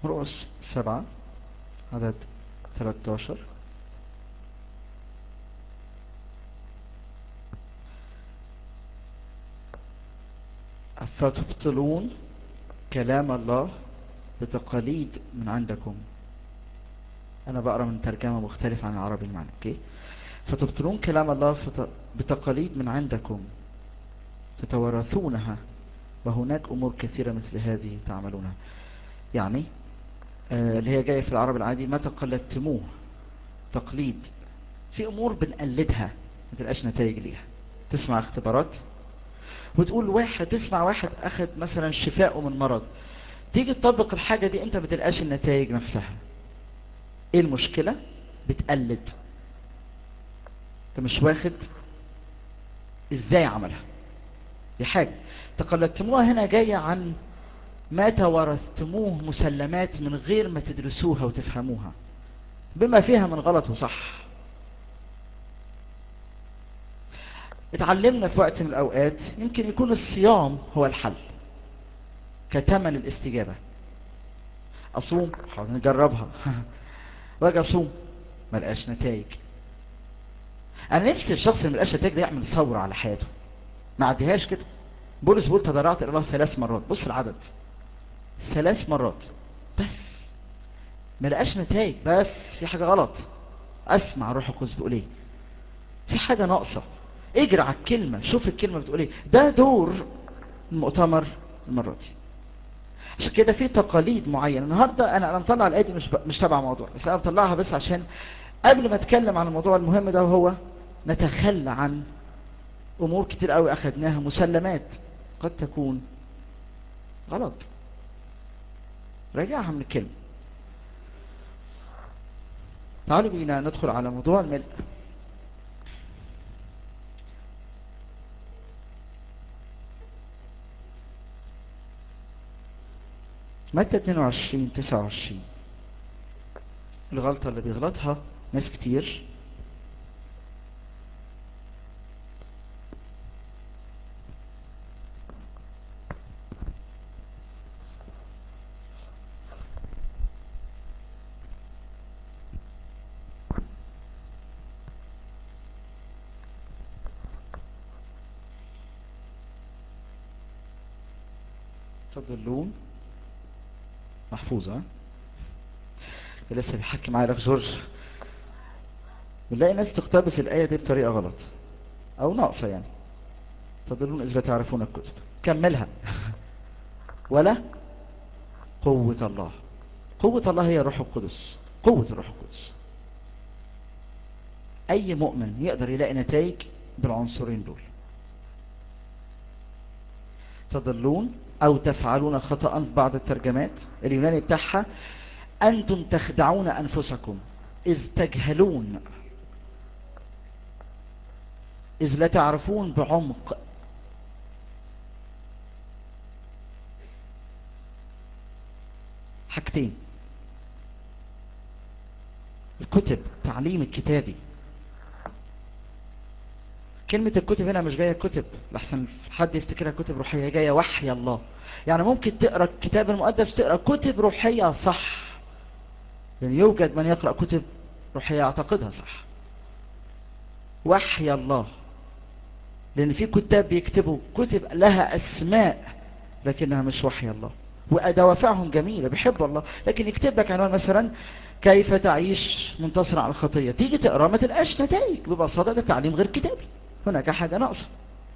رؤوس سبعة عدد 13 فتبطلون كلام الله بتقاليد من عندكم انا بقرا من ترجمة مختلفة عن العربي المعنى اوكي فتبطلون كلام الله بتقاليد من عندكم تتورثونها وهناك امور كثيرة مثل هذه تعملونها يعني آه اللي هي جاية في العربي العادي ما تقلدتموه تقليد في امور بنقلدها ما تلقاش نتائج ليها تسمع اختبارات وتقول واحد تسمع واحد اخذ مثلا شفاءه من مرض تيجي تطبق الحاجة دي انت ما تلقاش النتائج نفسها ايه المشكلة بتقلد انت مش واخد ازاي عملها دي حاجة تقلدتموها هنا جاية عن ما توارثتموه مسلمات من غير ما تدرسوها وتفهموها بما فيها من غلط وصح اتعلمنا في وقت من الأوقات يمكن يكون الصيام هو الحل كتمن الاستجابة أصوم حاول نجربها واجي أصوم ملقاش نتائج أنا نفسي الشخص اللي ملقاش نتائج ده يعمل ثورة على حياته ما عديهاش كده بولس بول تضرعت إلى الله ثلاث مرات بص العدد ثلاث مرات بس ما لقاش نتائج بس في حاجة غلط اسمع روح القدس بيقول ايه في حاجة ناقصة اجري على الكلمة شوف الكلمة بتقول ايه ده دور المؤتمر المرة دي عشان كده في تقاليد معينة النهاردة انا انا مطلع الايه دي مش ب... مش تبع موضوع بس انا مطلعها بس عشان قبل ما اتكلم عن الموضوع المهم ده وهو نتخلى عن امور كتير قوي اخدناها مسلمات قد تكون غلط راجعها من الكلمة تعالوا بينا ندخل على موضوع الملء متى 22 29 الغلطة اللي بيغلطها ناس كتير تضلون محفوظة لسه بيحكي معايا الاخ جورج بنلاقي ناس تقتبس الآية دي بطريقة غلط أو ناقصة يعني تضلون إذا تعرفون الكتب كملها ولا قوة الله قوة الله هي روح القدس قوة الروح القدس أي مؤمن يقدر يلاقي نتائج بالعنصرين دول تضلون أو تفعلون خطأ في بعض الترجمات اليوناني بتاعها أنتم تخدعون أنفسكم إذ تجهلون إذ لا تعرفون بعمق حاجتين الكتب تعليم الكتابي كلمة الكتب هنا مش جاية كتب لحسن حد يفتكرها كتب روحية جاية وحي الله يعني ممكن تقرأ الكتاب المقدس تقرأ كتب روحية صح يعني يوجد من يقرأ كتب روحية يعتقدها صح وحي الله لأن في كتاب بيكتبوا كتب لها أسماء لكنها مش وحي الله ودوافعهم جميلة بيحب الله لكن يكتب لك عنوان مثلا كيف تعيش منتصر على الخطية تيجي تقرأ ما تلقاش نتائج ببساطة ده تعليم غير كتابي هناك حاجة ناقصة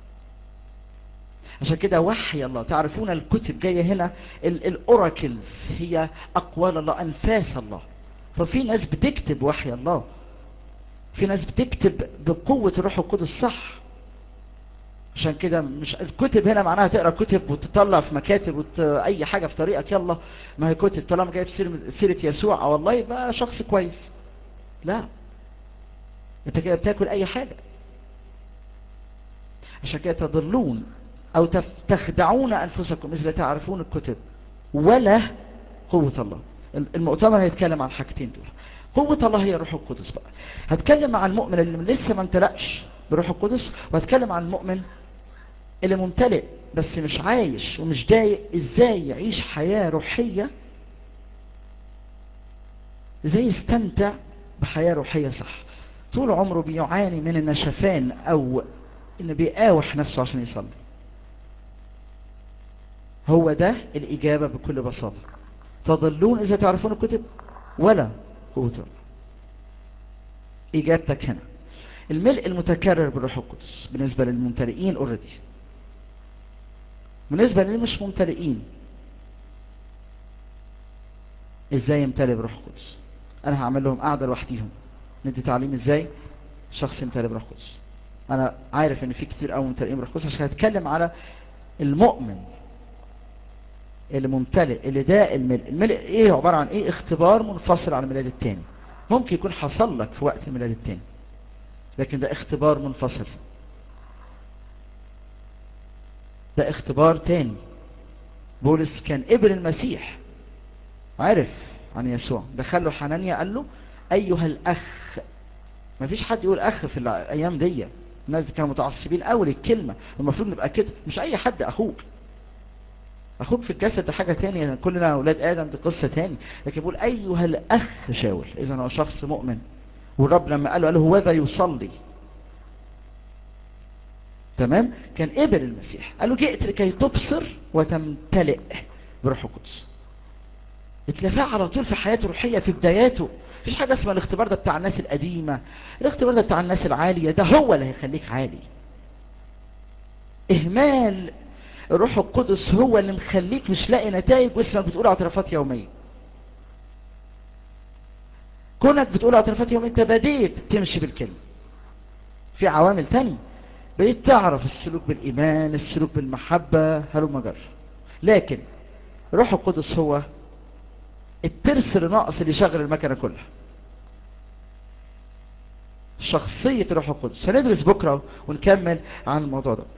عشان كده وحي الله تعرفون الكتب جاية هنا الأوراكلز هي أقوال الله أنفاس الله ففي ناس بتكتب وحي الله في ناس بتكتب بقوة الروح القدس صح عشان كده مش الكتب هنا معناها تقرا كتب وتطلع في مكاتب وت... اي حاجة في طريقك يلا ما هي كتب طالما جايب سيرة, سيرة يسوع والله يبقى شخص كويس لا انت كده بتاكل اي حاجة عشان كده تضلون او تخدعون انفسكم اذا تعرفون الكتب ولا قوة الله المؤتمر هيتكلم عن حاجتين دول قوة الله هي روح القدس بقى هتكلم عن المؤمن اللي لسه ما امتلأش بروح القدس وهتكلم عن المؤمن اللي ممتلئ بس مش عايش ومش ضايق ازاي يعيش حياة روحية ازاي يستمتع بحياة روحية صح طول عمره بيعاني من النشفان او انه بيقاوح نفسه عشان يصلي هو ده الاجابة بكل بساطة تضلون اذا تعرفون الكتب ولا قوة الله اجابتك هنا الملء المتكرر بالروح القدس بالنسبة للممتلئين اوريدي بالنسبة للي مش ممتلئين ازاي يمتلئ بروح القدس انا هعمل لهم قاعدة لوحديهم ندي تعليم ازاي شخص يمتلئ بروح القدس انا عارف ان في كتير قوي ممتلئين بروح القدس عشان هتكلم على المؤمن اللي ممتلئ اللي ده الملء الملء ايه عبارة عن ايه اختبار منفصل عن الميلاد التاني ممكن يكون حصل لك في وقت الميلاد التاني لكن ده اختبار منفصل ده اختبار تاني بولس كان ابن المسيح عرف عن يسوع دخله حنانيا قال له ايها الاخ ما فيش حد يقول اخ في الايام دي الناس كانوا متعصبين اول الكلمة المفروض نبقى كده مش اي حد اخوك اخوك في الجسد ده حاجة تانية كلنا اولاد ادم دي قصة تاني لكن بيقول ايها الاخ شاول اذا هو شخص مؤمن والرب لما قال له قال له هو ذا يصلي تمام كان قبل المسيح قال له جئت لكي تبصر وتمتلئ بروح القدس اتلفاه على طول في حياته الروحية في بداياته مفيش حاجة اسمها الاختبار ده بتاع الناس القديمة الاختبار ده بتاع الناس العالية ده هو اللي هيخليك عالي اهمال الروح القدس هو اللي مخليك مش لاقي نتائج واسمك بتقول اعترافات يومية كونك بتقول اعترافات يومية انت بديت تمشي بالكلمة في عوامل تانية بديت تعرف السلوك بالإيمان السلوك بالمحبة هلو مجر لكن روح القدس هو الترس اللي ناقص اللي يشغل المكنة كلها شخصية روح القدس هندرس بكرة ونكمل عن الموضوع ده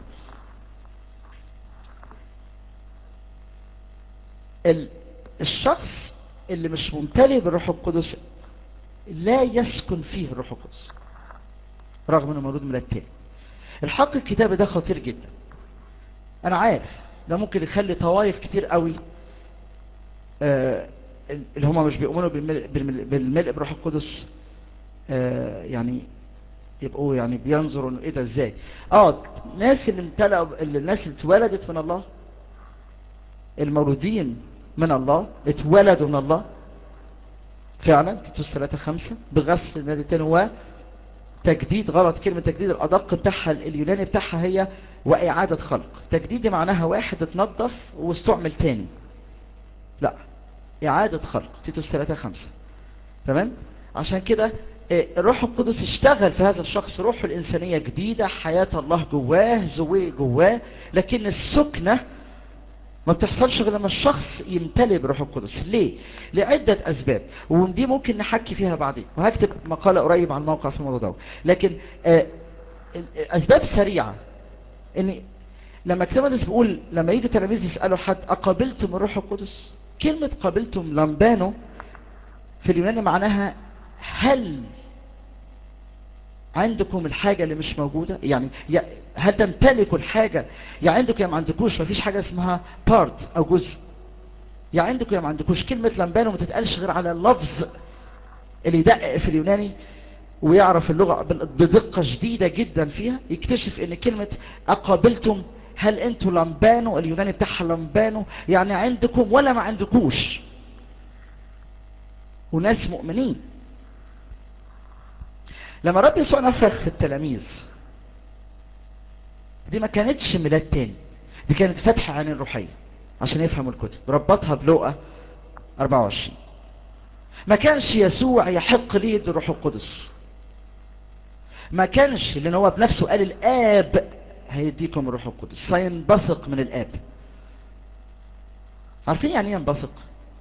الشخص اللي مش ممتلئ بالروح القدس لا يسكن فيه الروح القدس رغم انه مولود من التاني الحق الكتابي ده خطير جدا انا عارف ده ممكن يخلي طوائف كتير قوي آه اللي هم مش بيؤمنوا بالملء, بالملء بروح القدس آه يعني يبقوا يعني بينظروا انه ايه ده ازاي اه الناس اللي امتلأوا الناس اللي اتولدت من الله المولودين من الله اتولدوا من الله فعلا كتوس 3 5 بغسل المادتين هو تجديد غلط كلمة تجديد الأدق بتاعها اليوناني بتاعها هي وإعادة خلق تجديد معناها واحد اتنظف واستعمل تاني لا إعادة خلق تيتوس 3 5 تمام عشان كده الروح القدس اشتغل في هذا الشخص روحه الإنسانية جديدة حياة الله جواه زوي جواه لكن السكنة ما بتحصلش غير لما الشخص يمتلئ بروح القدس ليه لعدة اسباب ودي ممكن نحكي فيها بعدين وهكتب مقالة قريب عن موقع في الموضوع ده لكن آه اسباب سريعة ان لما كتابة بيقول لما يجي تلاميذ يسألوا حد اقابلتم الروح القدس كلمة قابلتم لامبانو في اليوناني معناها هل عندكم الحاجة اللي مش موجودة يعني هل تمتلكوا الحاجة يا عندكم يا ما عندكوش مفيش حاجة اسمها بارت او جزء يا عندكم يا ما عندكوش كلمة لمبانو ما تتقالش غير على اللفظ اللي يدقق في اليوناني ويعرف اللغة بدقة شديدة جدا فيها يكتشف ان كلمة اقابلتم هل انتوا لمبانو اليوناني بتاعها لمبانو يعني عندكم ولا ما عندكوش وناس مؤمنين لما رب يسوع نفخ في التلاميذ دي ما كانتش ميلاد تاني دي كانت فتح عن الروحية عشان يفهموا الكتب ربطها بلوقة 24 ما كانش يسوع يحق ليه الروح القدس ما كانش لان هو بنفسه قال الاب هيديكم الروح القدس سينبثق من الاب عارفين يعني ايه ينبثق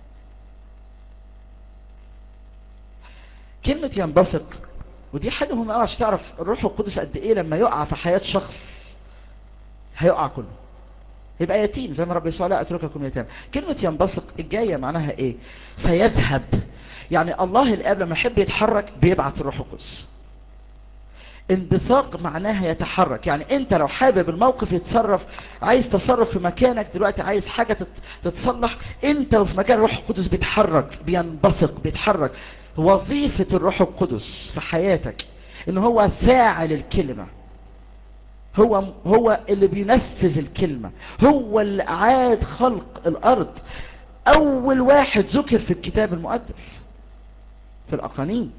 كلمة ينبثق ودي حاجة مهمة قوي عشان تعرف الروح القدس قد ايه لما يقع في حياة شخص هيقع كله يبقى يتيم زي ما رب يسوع لا اترككم يتام كلمة ينبثق الجاية معناها ايه سيذهب يعني الله الاب لما يحب يتحرك بيبعت الروح القدس انبثاق معناها يتحرك يعني انت لو حابب الموقف يتصرف عايز تصرف في مكانك دلوقتي عايز حاجة تتصلح انت وفي مكان الروح القدس بيتحرك بينبثق بيتحرك وظيفة الروح القدس في حياتك ان هو فاعل الكلمة هو هو اللي بينفذ الكلمة هو اللي اعاد خلق الارض اول واحد ذكر في الكتاب المقدس في الاقانيم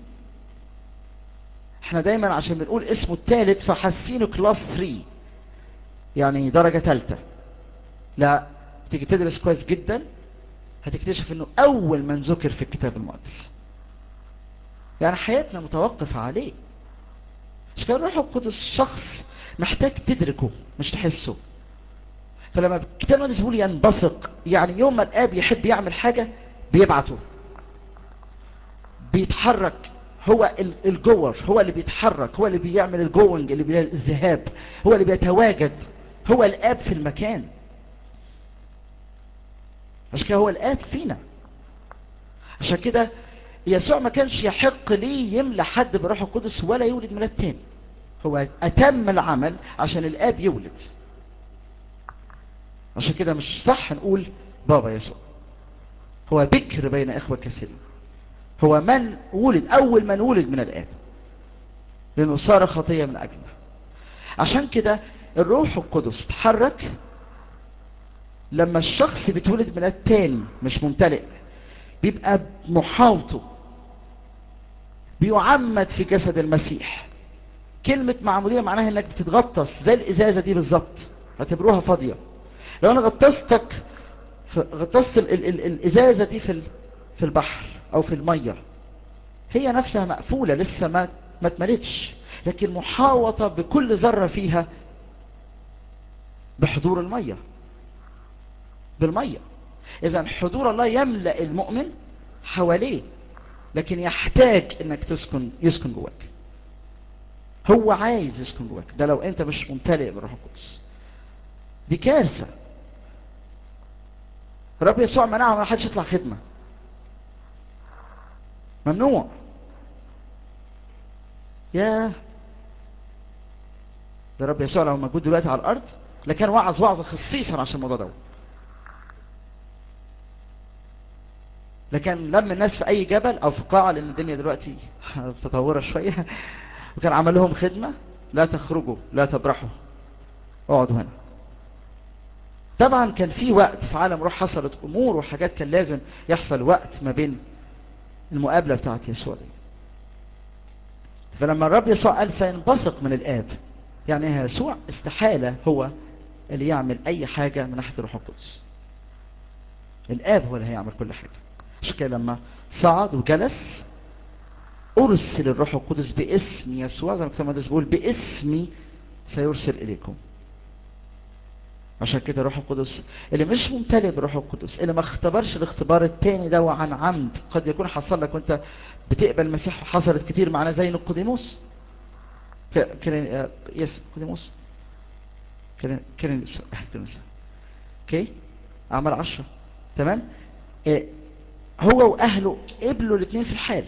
احنا دايما عشان بنقول اسمه الثالث فحاسينه كلاس 3 يعني درجة ثالثة لا تيجي تدرس كويس جدا هتكتشف انه اول من ذكر في الكتاب المقدس يعني حياتنا متوقفة عليه مش كان الروح القدس شخص محتاج تدركه مش تحسه فلما الكتاب المقدس بيقول ينبثق يعني يوم ما الاب يحب يعمل حاجة بيبعته بيتحرك هو الجور هو اللي بيتحرك هو اللي بيعمل الجوينج اللي بيعمل الذهاب هو اللي بيتواجد هو الاب في المكان عشان كده هو الاب فينا عشان كده يسوع ما كانش يحق ليه يملى حد بروح القدس ولا يولد ميلاد تاني هو اتم العمل عشان الاب يولد عشان كده مش صح نقول بابا يسوع هو بكر بين اخوة كثيرين هو من ولد اول من ولد من الاب لانه صار خطية من اجله عشان كده الروح القدس تحرك لما الشخص بيتولد من التاني مش ممتلئ بيبقى محاوطه بيعمد في جسد المسيح كلمة معمودية معناها انك بتتغطس زي الازازة دي بالظبط اعتبروها فاضية لو انا غطستك غطست ال ال ال الازازة دي في في البحر او في المية هي نفسها مقفولة لسه ما ما اتملتش لكن محاوطة بكل ذرة فيها بحضور المية بالمية اذا حضور الله يملأ المؤمن حواليه لكن يحتاج انك تسكن يسكن جواك هو عايز يسكن جواك ده لو انت مش ممتلئ بالروح القدس دي كارثة رب يسوع منعه ما حدش يطلع خدمة ممنوع يا ده رب يسوع لو موجود دلوقتي على الارض لكان وعظ وعظ خصيصا عشان الموضوع ده لكن لم الناس في اي جبل او في قاعة لان الدنيا دلوقتي متطورة شوية وكان عمل لهم خدمة لا تخرجوا لا تبرحوا اقعدوا هنا طبعا كان في وقت في عالم روح حصلت امور وحاجات كان لازم يحصل وقت ما بين المقابلة بتاعت يسوع دي فلما الرب يسوع قال فينبثق من الاب يعني يسوع استحالة هو اللي يعمل اي حاجة من ناحية الروح القدس الاب هو اللي هيعمل كل حاجة عشان كده لما صعد وجلس ارسل الروح القدس باسم يسوع زي ما الكتاب المقدس بيقول باسمي سيرسل اليكم عشان كده الروح القدس اللي مش ممتلئ بالروح القدس اللي ما اختبرش الاختبار التاني ده عن عمد قد يكون حصل لك وانت بتقبل المسيح حصلت كتير معنا زي نقوديموس كان يس نقوديموس كان كان اوكي اعمال عشرة تمام إيه هو واهله قبلوا الاثنين في الحال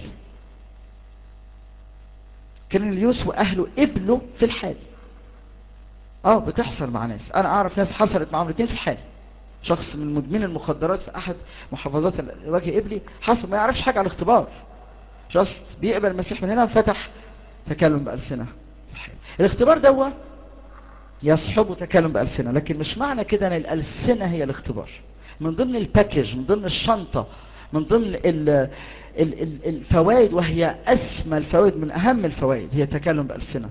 كرنليوس واهله قبلوا في الحال اه بتحصل مع ناس انا اعرف ناس حصلت معاهم الاثنين في الحال شخص من مدمن المخدرات في احد محافظات الوجه قبلي حصل ما يعرفش حاجة على الاختبار شخص بيقبل المسيح من هنا فتح تكلم بألسنة في الحال الاختبار دوا يصحبه تكلم بألسنة لكن مش معنى كده ان الألسنة هي الاختبار من ضمن الباكج من ضمن الشنطة من ضمن ال ال ال الفوائد وهي أسمى الفوائد من أهم الفوائد هي تكلم بألسنة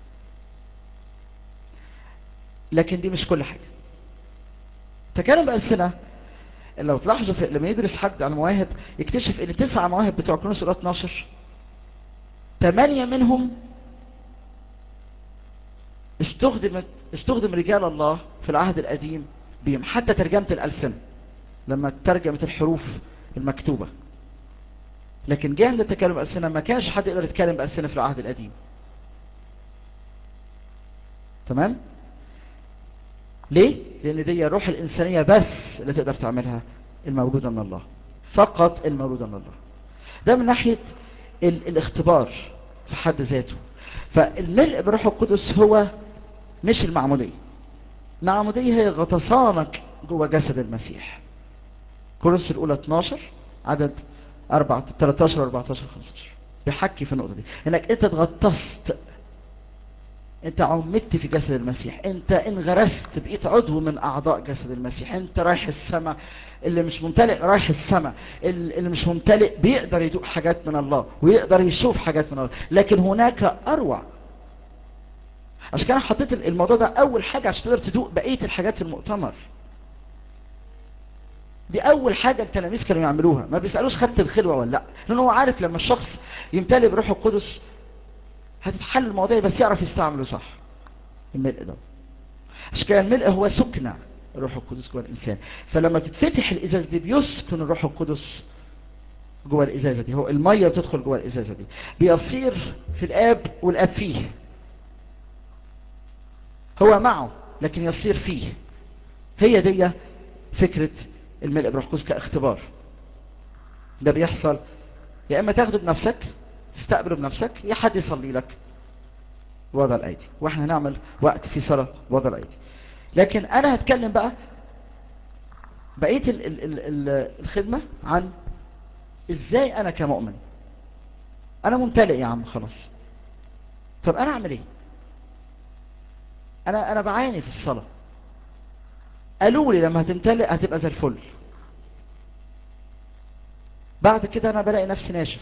لكن دي مش كل حاجة تكلم بألسنة لو تلاحظوا لما يدرس حد عن مواهب يكتشف ان تسعة مواهب بتوع كنوس الأولى 12 ثمانية منهم استخدم استخدم رجال الله في العهد القديم بهم حتى ترجمة الألسنة لما ترجمت الحروف المكتوبة لكن جه عند التكلم بألسنة ما كانش حد يقدر يتكلم بألسنة في العهد القديم تمام ليه لان دي الروح الانسانية بس اللي تقدر تعملها المولودة من الله فقط المولودة من الله ده من ناحية ال الاختبار في حد ذاته فالملء بروح القدس هو مش المعمودية المعمودية هي غطسانك جوه جسد المسيح كورنثوس الأولى 12 عدد 4 13 14 15 بيحكي في النقطة دي انك انت اتغطست انت عمدت في جسد المسيح انت انغرست بقيت عضو من اعضاء جسد المسيح انت رايح السماء اللي مش ممتلئ رايح السماء اللي مش ممتلئ بيقدر يدوق حاجات من الله ويقدر يشوف حاجات من الله لكن هناك اروع عشان كده حطيت الموضوع ده اول حاجة عشان تقدر تدوق بقية الحاجات في المؤتمر دي اول حاجة التلاميذ كانوا يعملوها ما بيسألوش خدت الخلوة ولا لا لان هو عارف لما الشخص يمتلئ بروح القدس هتتحل المواضيع بس يعرف يستعمله صح الملء ده عشان كده الملء هو سكنة الروح القدس جوه الانسان فلما تتفتح الازاز دي بيسكن الروح القدس جوه الازازة دي هو المية بتدخل جوه الازازة دي بيصير في الاب والاب فيه هو معه لكن يصير فيه هي دي فكرة الملء بروح القدس كاختبار ده بيحصل يا اما تاخده بنفسك تستقبله بنفسك يا حد يصلي لك وضع الايدي واحنا هنعمل وقت في صلاة وضع الايدي لكن انا هتكلم بقى بقية ال ال ال ال الخدمة عن ازاي انا كمؤمن انا ممتلئ يا عم خلاص طب انا اعمل ايه انا انا بعاني في الصلاة قالوا لي لما هتمتلئ هتبقى زي الفل بعد كده انا بلاقي نفسي ناشف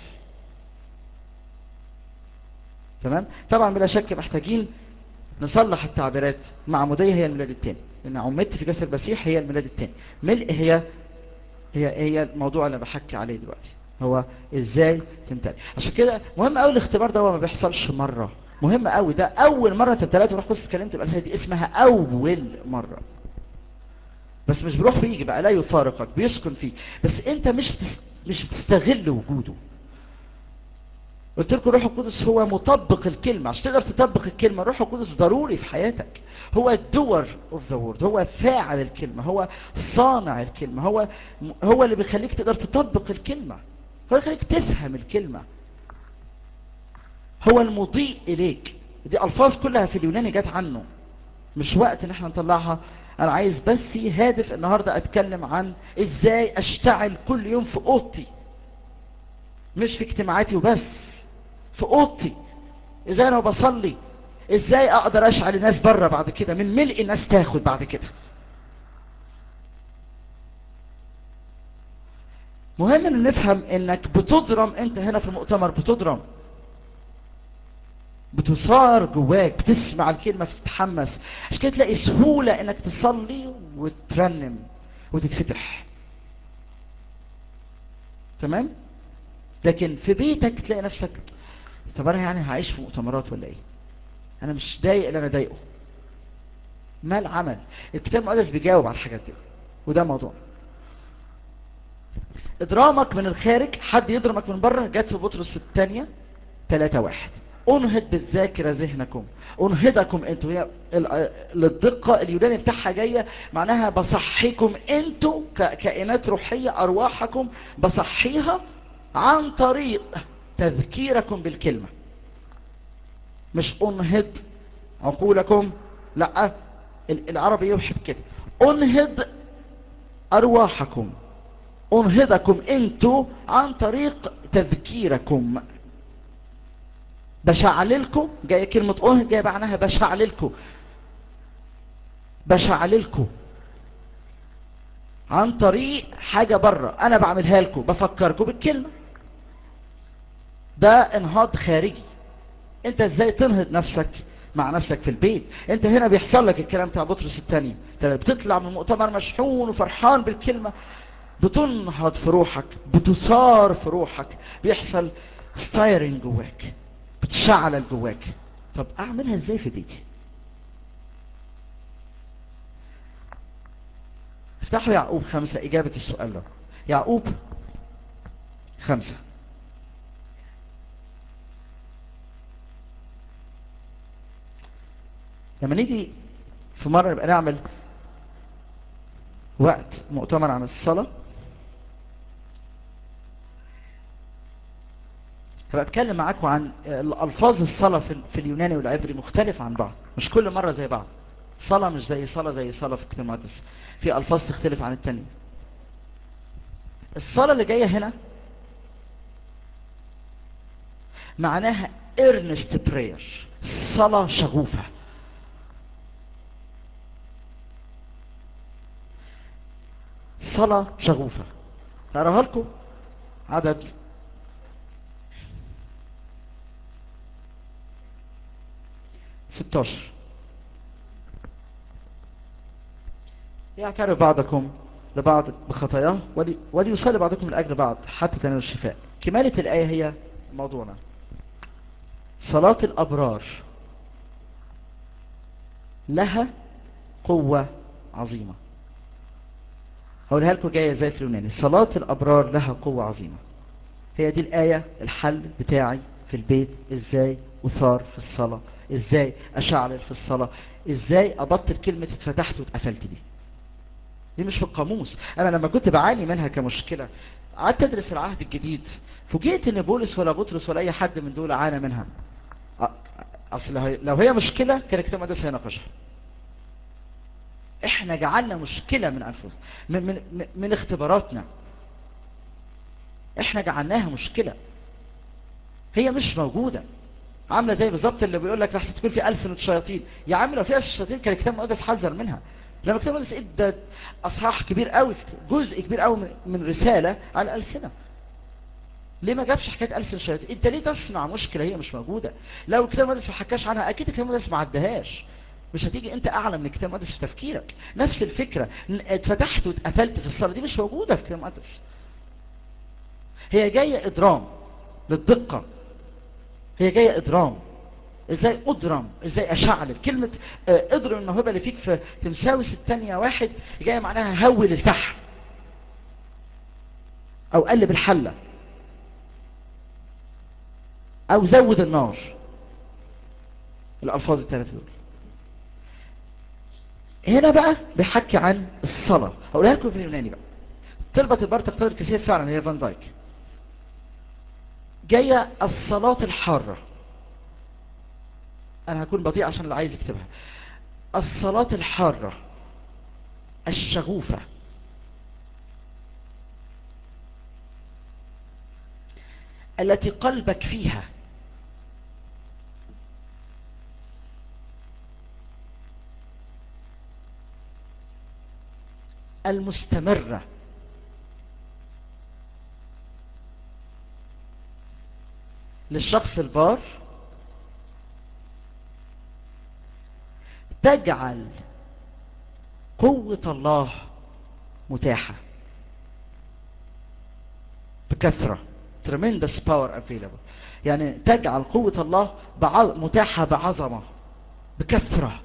تمام طبعا بلا شك محتاجين نصلح التعبيرات معمودية هي الميلاد الثاني لان عمدت في جسد المسيح هي الميلاد الثاني ملء هي هي هي الموضوع اللي بحكي عليه دلوقتي هو ازاي تمتلئ عشان كده مهم قوي الاختبار ده هو ما بيحصلش مره مهم قوي ده اول مره انت امتلأت وروح قدس اتكلمت يبقى دي اسمها اول مره بس مش بيروح ويجي بقى لا يفارقك بيسكن فيك بس انت مش مش بتستغل وجوده قلت لكم الروح القدس هو مطبق الكلمة عشان تقدر تطبق الكلمة الروح القدس ضروري في حياتك هو الدور اوف ذا وورد هو فاعل الكلمة هو صانع الكلمة هو هو اللي بيخليك تقدر تطبق الكلمة هو اللي بيخليك تفهم الكلمة هو المضيء اليك دي الفاظ كلها في اليوناني جت عنه مش وقت ان احنا نطلعها انا عايز بس هادف النهاردة اتكلم عن ازاي اشتعل كل يوم في اوضتي مش في اجتماعاتي وبس في اوضتي ازاي انا بصلي ازاي اقدر اشعل الناس بره بعد كده من ملء الناس تاخد بعد كده مهم ان نفهم انك بتضرم انت هنا في المؤتمر بتضرم بتصار جواك بتسمع الكلمة تتحمس عشان كده تلاقي سهولة انك تصلي وترنم وتتفتح تمام لكن في بيتك تلاقي نفسك طب انا يعني هعيش في مؤتمرات ولا ايه انا مش ضايق اللي انا ضايقه ما العمل الكتاب المقدس بيجاوب على الحاجات دي وده موضوع اضرامك من الخارج حد يضرمك من بره جت في بطرس الثانيه 3 واحد انهض بالذاكره ذهنكم انهضكم انتوا هي للدقه اليوناني بتاعها جايه معناها بصحيكم انتوا كائنات روحيه ارواحكم بصحيها عن طريق تذكيركم بالكلمة مش انهض عقولكم لا العربي يوحي كده انهض ارواحكم انهضكم انتوا عن طريق تذكيركم بشعللكم جاية كلمة انهض جاية معناها بشعللكم بشعللكم عن طريق حاجة بره انا بعملها لكم بفكركم بالكلمة ده انهاض خارجي انت ازاي تنهض نفسك مع نفسك في البيت انت هنا بيحصل لك الكلام بتاع بطرس الثاني بتطلع من المؤتمر مشحون وفرحان بالكلمة بتنهض في روحك بتصار في روحك بيحصل ستايرنج جواك بتشعل جواك طب اعملها ازاي في بيتي افتحوا يعقوب خمسة اجابة السؤال ده يعقوب خمسة لما نيجي في مرة نبقى نعمل وقت مؤتمر عن الصلاة هبقى اتكلم معاكم عن الفاظ الصلاة في اليوناني والعبري مختلف عن بعض مش كل مرة زي بعض صلاة مش زي صلاة زي صلاة في الكتاب المقدس في الفاظ تختلف عن التانية الصلاة اللي جاية هنا معناها earnest prayer صلاة شغوفة صلاة شغوفة تقراها لكم عدد ستاشر يعترف بعضكم لبعض بخطاياه ولي- وليصلي بعضكم لأجل بعض حتى تنالوا الشفاء كمالة الآية هي موضوعنا صلاة الأبرار لها قوة عظيمة هقولها لكم جاية ازاي في اليوناني صلاة الأبرار لها قوة عظيمة هي دي الآية الحل بتاعي في البيت ازاي أثار في الصلاة ازاي أشعل في الصلاة ازاي أبطل كلمة اتفتحت واتقفلت دي دي مش في القاموس انا لما كنت بعاني منها كمشكلة قعدت ادرس العهد الجديد فوجئت ان بولس ولا بطرس ولا اي حد من دول عانى منها أ- اصل لو هي- لو هي مشكلة كان الكتاب المقدس هيناقشها احنا جعلنا مشكلة من انفسنا من, من, من- من اختباراتنا احنا جعلناها مشكلة هي مش موجودة عاملة زي بالظبط اللي بيقول لك راح تكون في ألسنة شياطين يا عم لو فيها شياطين كان الكتاب المقدس حذر منها لما الكتاب المقدس ادى اصحاح كبير قوي جزء كبير قوي من- من رسالة على الألسنة ليه ما جابش حكايه ألسن شياطين انت ليه تصنع مشكله هي مش موجوده لو الكتاب المقدس ما حكاش عنها اكيد الكتاب المقدس ما عدهاش مش هتيجي انت اعلى من الكتاب المقدس في تفكيرك نفس الفكره ن- اتفتحت واتقفلت في الصلاه دي مش موجوده في الكتاب المقدس هي جايه ادرام للدقه هي جايه ادرام ازاي ادرم ازاي اشعل كلمه آه، اضرم الموهبه اللي فيك في تمساوس الثانيه واحد جايه معناها هول الفحم او قلب الحله او زود النار الالفاظ الثلاثه دول هنا بقى بيحكي عن الصلاه هقولها لكم في اليوناني بقى طلبة البار تقتضي الكثير فعلا هي فان دايك جايه الصلاه الحاره انا هكون بطيء عشان اللي عايز يكتبها الصلاه الحاره الشغوفه التي قلبك فيها المستمرة للشخص البار تجعل قوة الله متاحة بكثرة tremendous power available يعني تجعل قوة الله بعظ... متاحة بعظمة بكثرة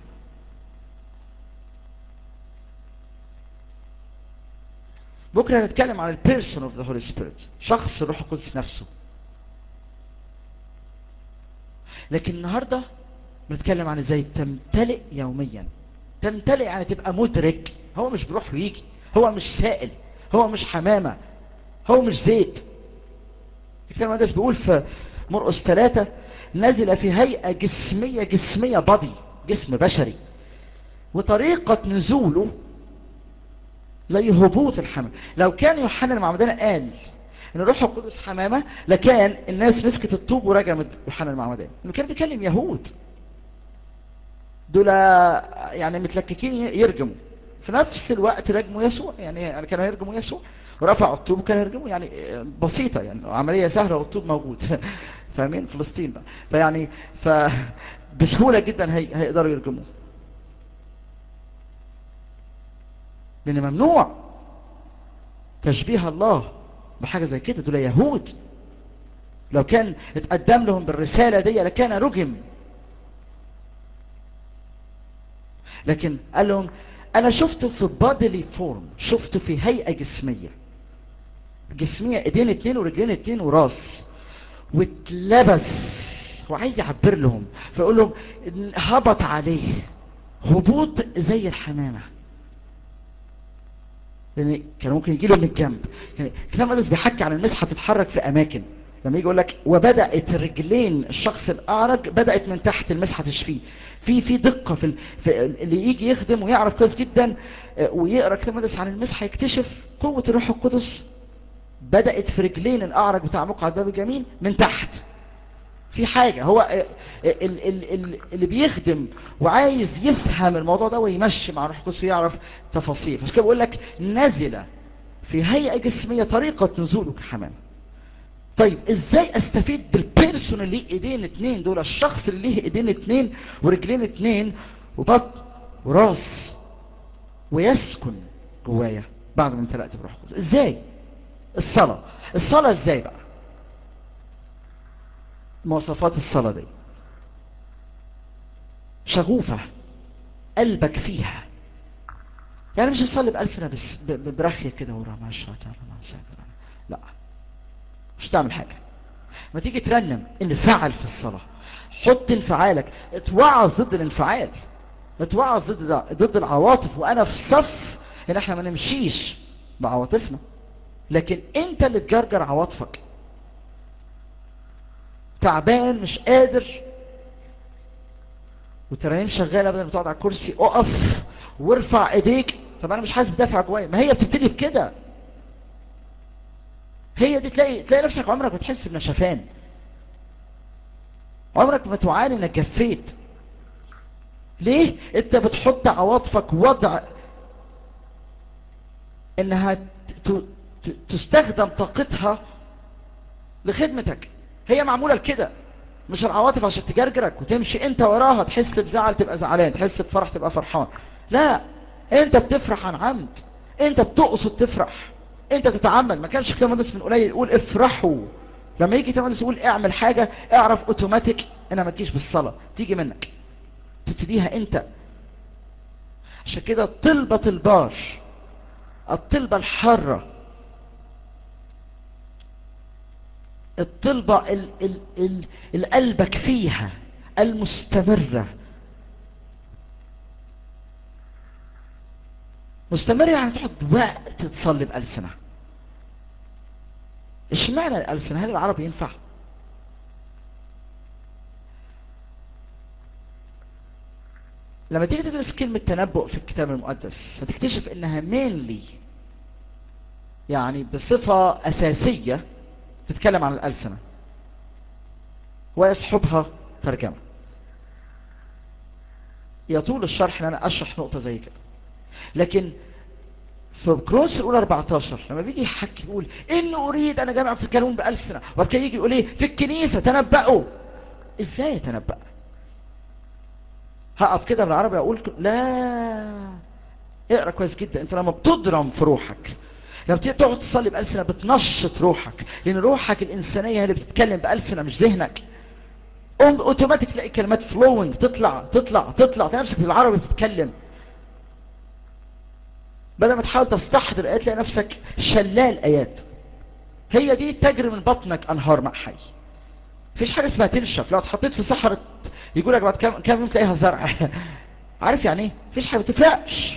بكرة هنتكلم عن البيرسون اوف ذا هولي سبيريت شخص الروح القدس نفسه لكن النهاردة بنتكلم عن ازاي تمتلئ يوميا تمتلئ يعني تبقى مدرك هو مش بيروح ويجي هو مش سائل هو مش حمامة هو مش زيت الكلام المقدس بيقول في مرقس ثلاثة نزل في هيئة جسمية جسمية بادي جسم بشري وطريقة نزوله زي هبوط الحمام لو كان يوحنا المعمدان قال ان الروح القدس حمامة لكان الناس مسكت الطوب ورجمت يوحنا المعمدان انه كان بيكلم يهود دول يعني متلككين يرجموا في نفس الوقت رجموا يسوع يعني كانوا يرجموا يسوع ورفعوا الطوب وكانوا يرجموا يعني بسيطة يعني عملية سهلة والطوب موجود فاهمين فلسطين بقى فيعني ف بسهولة جدا هي... هيقدروا يرجموه لان ممنوع تشبيه الله بحاجة زي كده دول يهود لو كان اتقدم لهم بالرسالة دي لكان رجم لكن قال لهم انا شفته في بادلي فورم شفته في هيئة جسمية جسمية ايدين اتنين ورجلين اتنين وراس واتلبس وعايز يعبر لهم فيقول لهم هبط عليه هبوط زي الحمامة لان كان ممكن يجي له من الجنب يعني الكلام المقدس بيحكي عن المسحه تتحرك في اماكن لما يجي يقول لك وبدات رجلين الشخص الاعرج بدات من تحت المسحه تشفيه في في دقه في, ال... في اللي يجي يخدم ويعرف كويس جدا ويقرا الكلام المقدس عن المسحه يكتشف قوه الروح القدس بدات في رجلين الاعرج بتاع مقعد باب الجميل من تحت في حاجة هو ال- ال- ال- اللي بيخدم وعايز يفهم الموضوع ده ويمشي مع روح القدس ويعرف تفاصيل عشان كده بقول لك نزل في هيئة جسمية طريقة نزوله كحمام طيب ازاي استفيد بالبيرسون اللي ليه ايدين اتنين دول الشخص اللي ليه ايدين اتنين ورجلين اتنين وبطن وراس ويسكن جوايا بعد ما امتلأت بروح القدس ازاي الصلاة الصلاة ازاي بقى مواصفات الصلاة دي شغوفة قلبك فيها يعني مش تصلي بألسنة بس ب- ب- برخية كده ورا ما شاء الله ما شاء الله لا مش تعمل حاجة ما تيجي ترنم انفعل في الصلاة حط انفعالك اتوعظ ضد الانفعال اتوعظ ضد ده ضد العواطف وانا في صف ان احنا ما نمشيش بعواطفنا لكن انت اللي تجرجر عواطفك تعبان مش قادر وترانيم شغاله بدل ما تقعد على الكرسي اقف وارفع ايديك طب انا مش حاسس بدافع جوايا ما هي بتبتدي بكده هي دي تلاقي تلاقي نفسك عمرك ما تحس بنشفان عمرك ما تعاني انك جفيت ليه انت بتحط عواطفك وضع انها ت- ت- تستخدم طاقتها لخدمتك هي معمولة لكده مش العواطف عشان تجرجرك وتمشي انت وراها تحس بزعل تبقى زعلان تحس بفرح تبقى فرحان لا انت بتفرح عن عمد انت بتقصد تفرح انت تتعمد ما كانش كده مهندس من قليل يقول افرحوا لما يجي مهندس يقول اعمل حاجة اعرف اوتوماتيك انها ما تجيش بالصلاة تيجي منك تبتديها انت عشان كده طلبة البار الطلبة الحارة الطلبة ال ال ال القلبك فيها المستمرة مستمرة يعني تقعد وقت تصلي بألسنة اشمعنى الألسنة هل العربي ينفع لما تيجي تدرس كلمة تنبؤ في الكتاب المقدس هتكتشف انها مينلي يعني بصفة اساسية تتكلم عن الألسنة ويصحبها ترجمة يطول الشرح ان انا اشرح نقطة زي كده لكن في كروس الاولى 14 لما بيجي يحكي يقول اني اريد انا جامع في الكلام بألسنة وبعد كده يجي يقول ايه في الكنيسة تنبأوا ازاي يتنبأ هقف كده بالعربي اقول ك- لا اقرا كويس جدا انت لما بتضرم في روحك لما بتيجي تقعد تصلي بألسنة بتنشط روحك لان روحك الانسانية هي اللي بتتكلم بألسنة مش ذهنك قوم اوتوماتيك تلاقي كلمات فلوينج تطلع تطلع تطلع تلاقي نفسك بالعربي بتتكلم بدل ما تحاول تستحضر ايات تلاقي نفسك شلال ايات هي دي تجري من بطنك انهار ماء حي مفيش حاجه اسمها تنشف لو اتحطيت في صحراء يقول لك بعد كام كام يوم تلاقيها زرع عارف يعني ايه مفيش حاجه ما تفرقش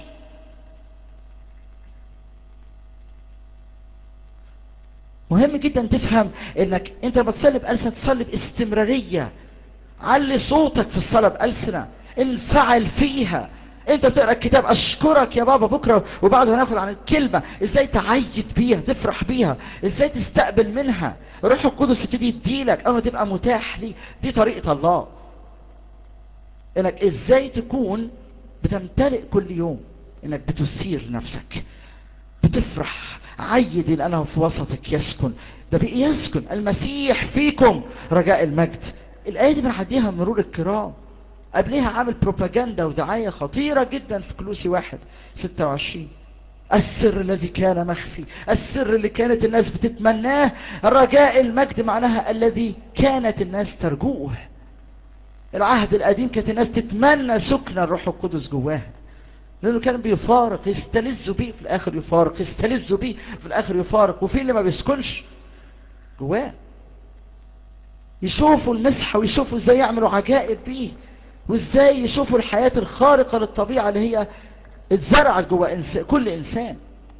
مهم جدا تفهم انك انت لما تصلي بألسنة تصلي باستمرارية علي صوتك في الصلاة بألسنة انفعل فيها انت بتقرا الكتاب اشكرك يا بابا بكره وبعد ما ناخد عن الكلمه ازاي تعيد بيها تفرح بيها ازاي تستقبل منها روح القدس يبتدي يديلك اول ما تبقى متاح لي دي طريقه الله انك ازاي تكون بتمتلئ كل يوم انك بتثير نفسك بتفرح عيد لأنه في وسطك يسكن ده بقى يسكن المسيح فيكم رجاء المجد الآية دي بنعديها مرور الكرام قبلها عامل بروباجندا ودعاية خطيرة جدا في كلوسي واحد 26 السر الذي كان مخفي السر اللي كانت الناس بتتمناه رجاء المجد معناها الذي كانت الناس ترجوه العهد القديم كانت الناس تتمنى سكن الروح القدس جواها لانه كان بيفارق يستلذوا بيه في الاخر يفارق يستلذوا بيه في الاخر يفارق وفي اللي ما بيسكنش جواه يشوفوا المسحة ويشوفوا ازاي يعملوا عجائب بيه وازاي يشوفوا الحياة الخارقة للطبيعة اللي هي اتزرعت جوه إنس... كل انسان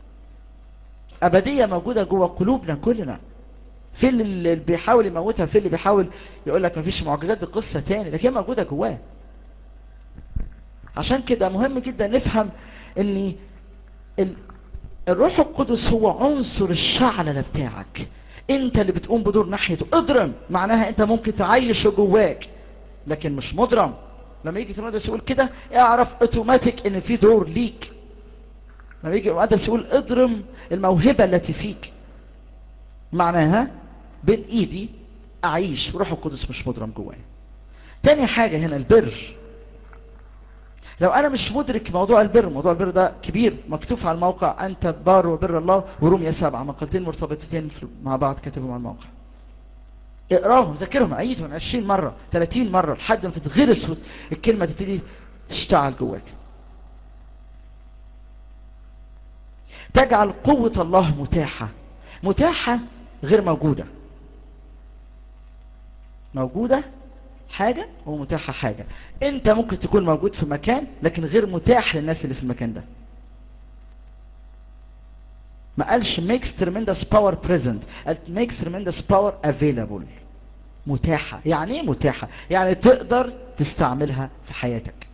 ابدية موجودة جوه قلوبنا كلنا في اللي بيحاول يموتها في اللي بيحاول يقول لك مفيش معجزات دي قصة تاني لكن هي موجودة جواه عشان كده مهم جدا نفهم ان ال... الروح القدس هو عنصر الشعلة بتاعك انت اللي بتقوم بدور ناحيته اضرم معناها انت ممكن تعيشه جواك لكن مش مضرم لما يجي المقدس يقول كده اعرف اوتوماتيك ان في دور ليك لما يجي المقدس يقول اضرم الموهبة التي فيك معناها بين ايدي اعيش وروح القدس مش مضرم جوايا تاني حاجة هنا البر لو انا مش مدرك موضوع البر موضوع البر ده كبير مكتوب على الموقع انت بار وبر الله ورومية سبعة مقالتين مرتبطتين مع بعض كاتبهم على الموقع اقراهم ذاكرهم عيدهم 20 مرة 30 مرة لحد ما تتغرس الكلمة تبتدي تشتغل جواك تجعل قوة الله متاحة متاحة غير موجودة موجودة حاجة ومتاحة حاجة انت ممكن تكون موجود في مكان لكن غير متاح للناس اللي في المكان ده ما قالش makes tremendous power present قال makes tremendous power available متاحة يعني ايه متاحة يعني تقدر تستعملها في حياتك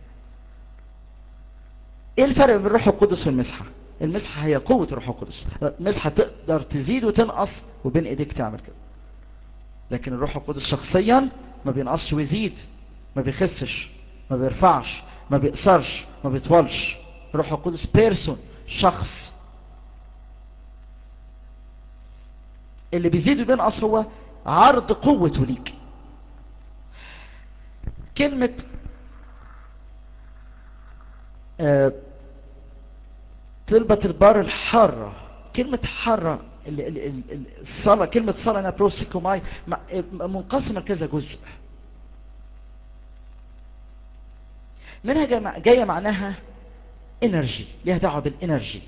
ايه الفرق بين الروح القدس والمسحة المسحة هي قوة الروح القدس المسحة تقدر تزيد وتنقص وبين ايديك تعمل كده لكن الروح القدس شخصيا ما بينقصش ويزيد ما بيخسش ما بيرفعش ما بيقصرش ما بيطولش الروح القدس بيرسون شخص اللي بيزيد وبينقص هو عرض قوته ليك كلمة آه طلبة البار الحارة كلمة حارة الصلاة كلمة صلاة أنا بروسيكوماي منقسمة لكذا جزء منها جاية معناها انرجي ليها دعوة بالانرجي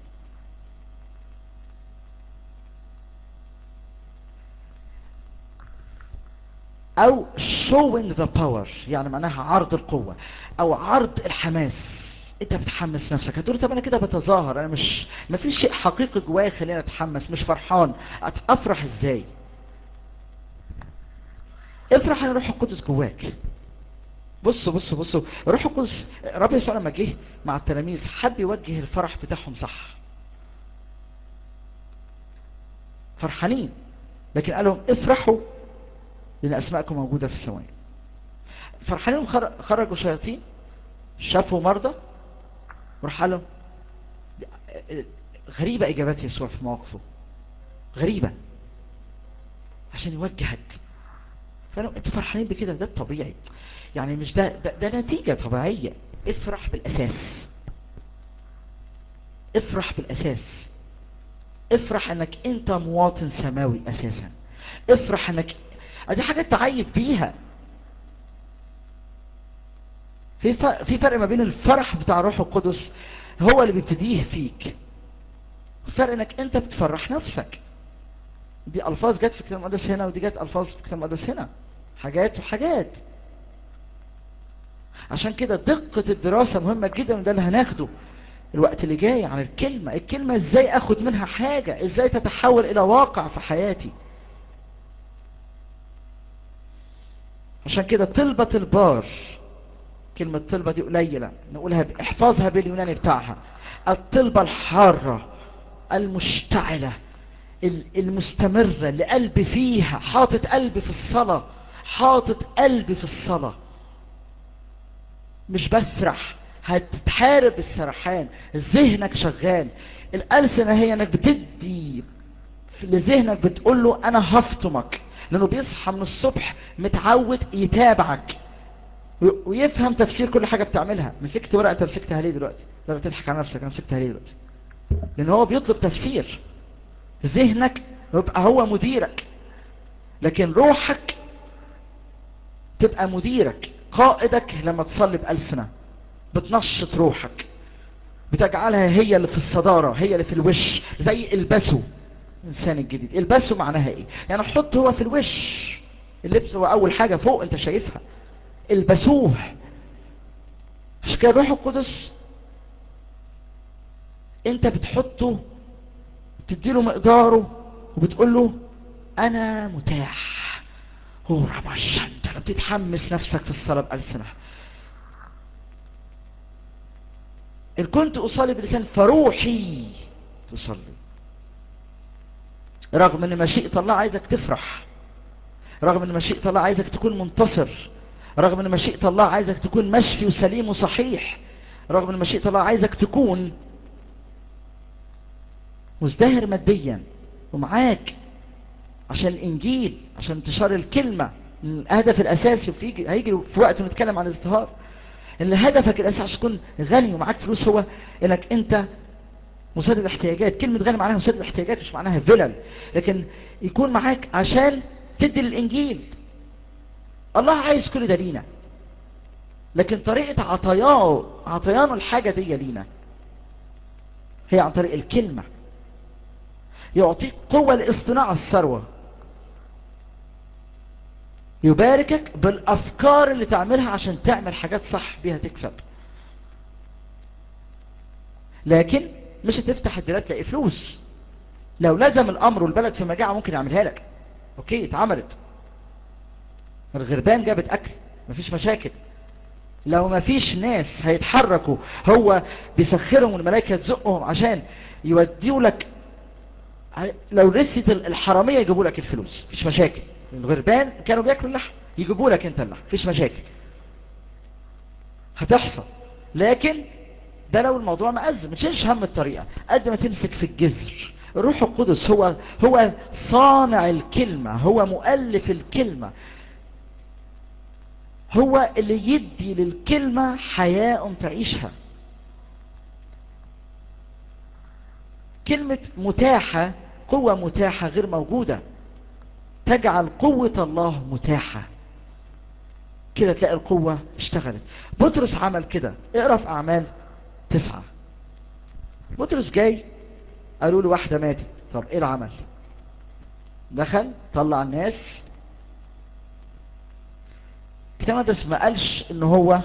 او showing the power يعني معناها عرض القوة او عرض الحماس انت بتحمس نفسك هتقول طب انا كده بتظاهر انا مش ما فيش شيء حقيقي جوايا خليني اتحمس مش فرحان افرح ازاي افرح ان روح القدس جواك بصوا بصوا بصوا روح القدس ربي يسوع لما جه مع التلاميذ حب يوجه الفرح بتاعهم صح فرحانين لكن قال لهم افرحوا لان اسماءكم موجوده في السماء فرحانين خرجوا شياطين شافوا مرضى وراح قال لهم غريبة إجابات يسوع في مواقفه غريبة عشان يوجهك فأنا أنتوا فرحانين بكده ده الطبيعي يعني مش ده, ده, ده نتيجة طبيعية افرح بالأساس افرح بالأساس افرح انك انت مواطن سماوي اساسا افرح انك دي حاجة تعيب بيها في في فرق ما بين الفرح بتاع الروح القدس هو اللي بيبتديه فيك فرق انك انت بتفرح نفسك دي الفاظ جت في الكتاب المقدس هنا ودي جت الفاظ في الكتاب المقدس هنا حاجات وحاجات عشان كده دقة الدراسة مهمة جدا وده اللي هناخده الوقت اللي جاي عن الكلمة الكلمة ازاي اخد منها حاجة ازاي تتحول الى واقع في حياتي عشان كده طلبة البار كلمة طلبة دي قليلة نقولها احفظها باليوناني بتاعها الطلبة الحارة المشتعلة المستمرة اللي قلبي فيها حاطط قلبي في الصلاة حاطط قلبي في الصلاة مش بسرح هتتحارب السرحان ذهنك شغال الألسنة هي انك بتدي لذهنك بتقول له انا هفطمك لانه بيصحى من الصبح متعود يتابعك ويفهم تفسير كل حاجة بتعملها مسكت ورقة مسكتها ليه دلوقتي لا بتضحك على نفسك انا مسكتها ليه دلوقتي لان هو بيطلب تفسير ذهنك يبقى هو مديرك لكن روحك تبقى مديرك قائدك لما تصلي بألسنة بتنشط روحك بتجعلها هي اللي في الصدارة هي اللي في الوش زي البسه الانسان الجديد البسه معناها ايه يعني حط هو في الوش اللبس هو اول حاجة فوق انت شايفها البسوه مش كده الروح القدس انت بتحطه تديله مقداره وبتقول له انا متاح هو رمش انت بتتحمس نفسك في الصلاة بألسنة إن كنت أصلي بلسان فروحي تصلي رغم ان مشيئة الله عايزك تفرح رغم ان مشيئة الله عايزك تكون منتصر رغم ان مشيئة الله عايزك تكون مشفي وسليم وصحيح رغم ان مشيئة الله عايزك تكون مزدهر ماديا ومعاك عشان الانجيل عشان انتشار الكلمة الهدف الاساسي في هيجي في وقت نتكلم عن الازدهار ان هدفك الاساسي عشان تكون غني ومعاك فلوس هو انك انت مسدد احتياجات كلمة غني معناها مسدد احتياجات مش معناها فلل لكن يكون معاك عشان تدي الانجيل الله عايز كل ده لينا لكن طريقة عطياه عطيانه الحاجة دي لينا هي عن طريق الكلمة يعطيك قوة لاصطناع الثروة يباركك بالافكار اللي تعملها عشان تعمل حاجات صح بيها تكسب لكن مش هتفتح الدلات تلاقي فلوس لو لزم الامر والبلد في مجاعة ممكن يعملها لك اوكي اتعملت الغربان جابت اكل مفيش مشاكل لو مفيش ناس هيتحركوا هو بيسخرهم والملائكة تزقهم عشان يوديوا لك لو رست الحرامية يجيبوا لك الفلوس مفيش مشاكل الغربان كانوا بياكلوا اللحم يجيبوا لك انت اللحم مفيش مشاكل هتحصل لكن ده لو الموضوع مأزم ما تشيلش هم الطريقة قد ما تمسك في الجذر الروح القدس هو هو صانع الكلمة هو مؤلف الكلمة هو اللي يدي للكلمة حياة تعيشها كلمة متاحة قوة متاحة غير موجودة تجعل قوة الله متاحة كده تلاقي القوة اشتغلت بطرس عمل كده اقرأ في أعمال تسعة بطرس جاي قالوا له واحدة ماتت طب ايه العمل دخل طلع الناس كتاب مدرس ما قالش ان هو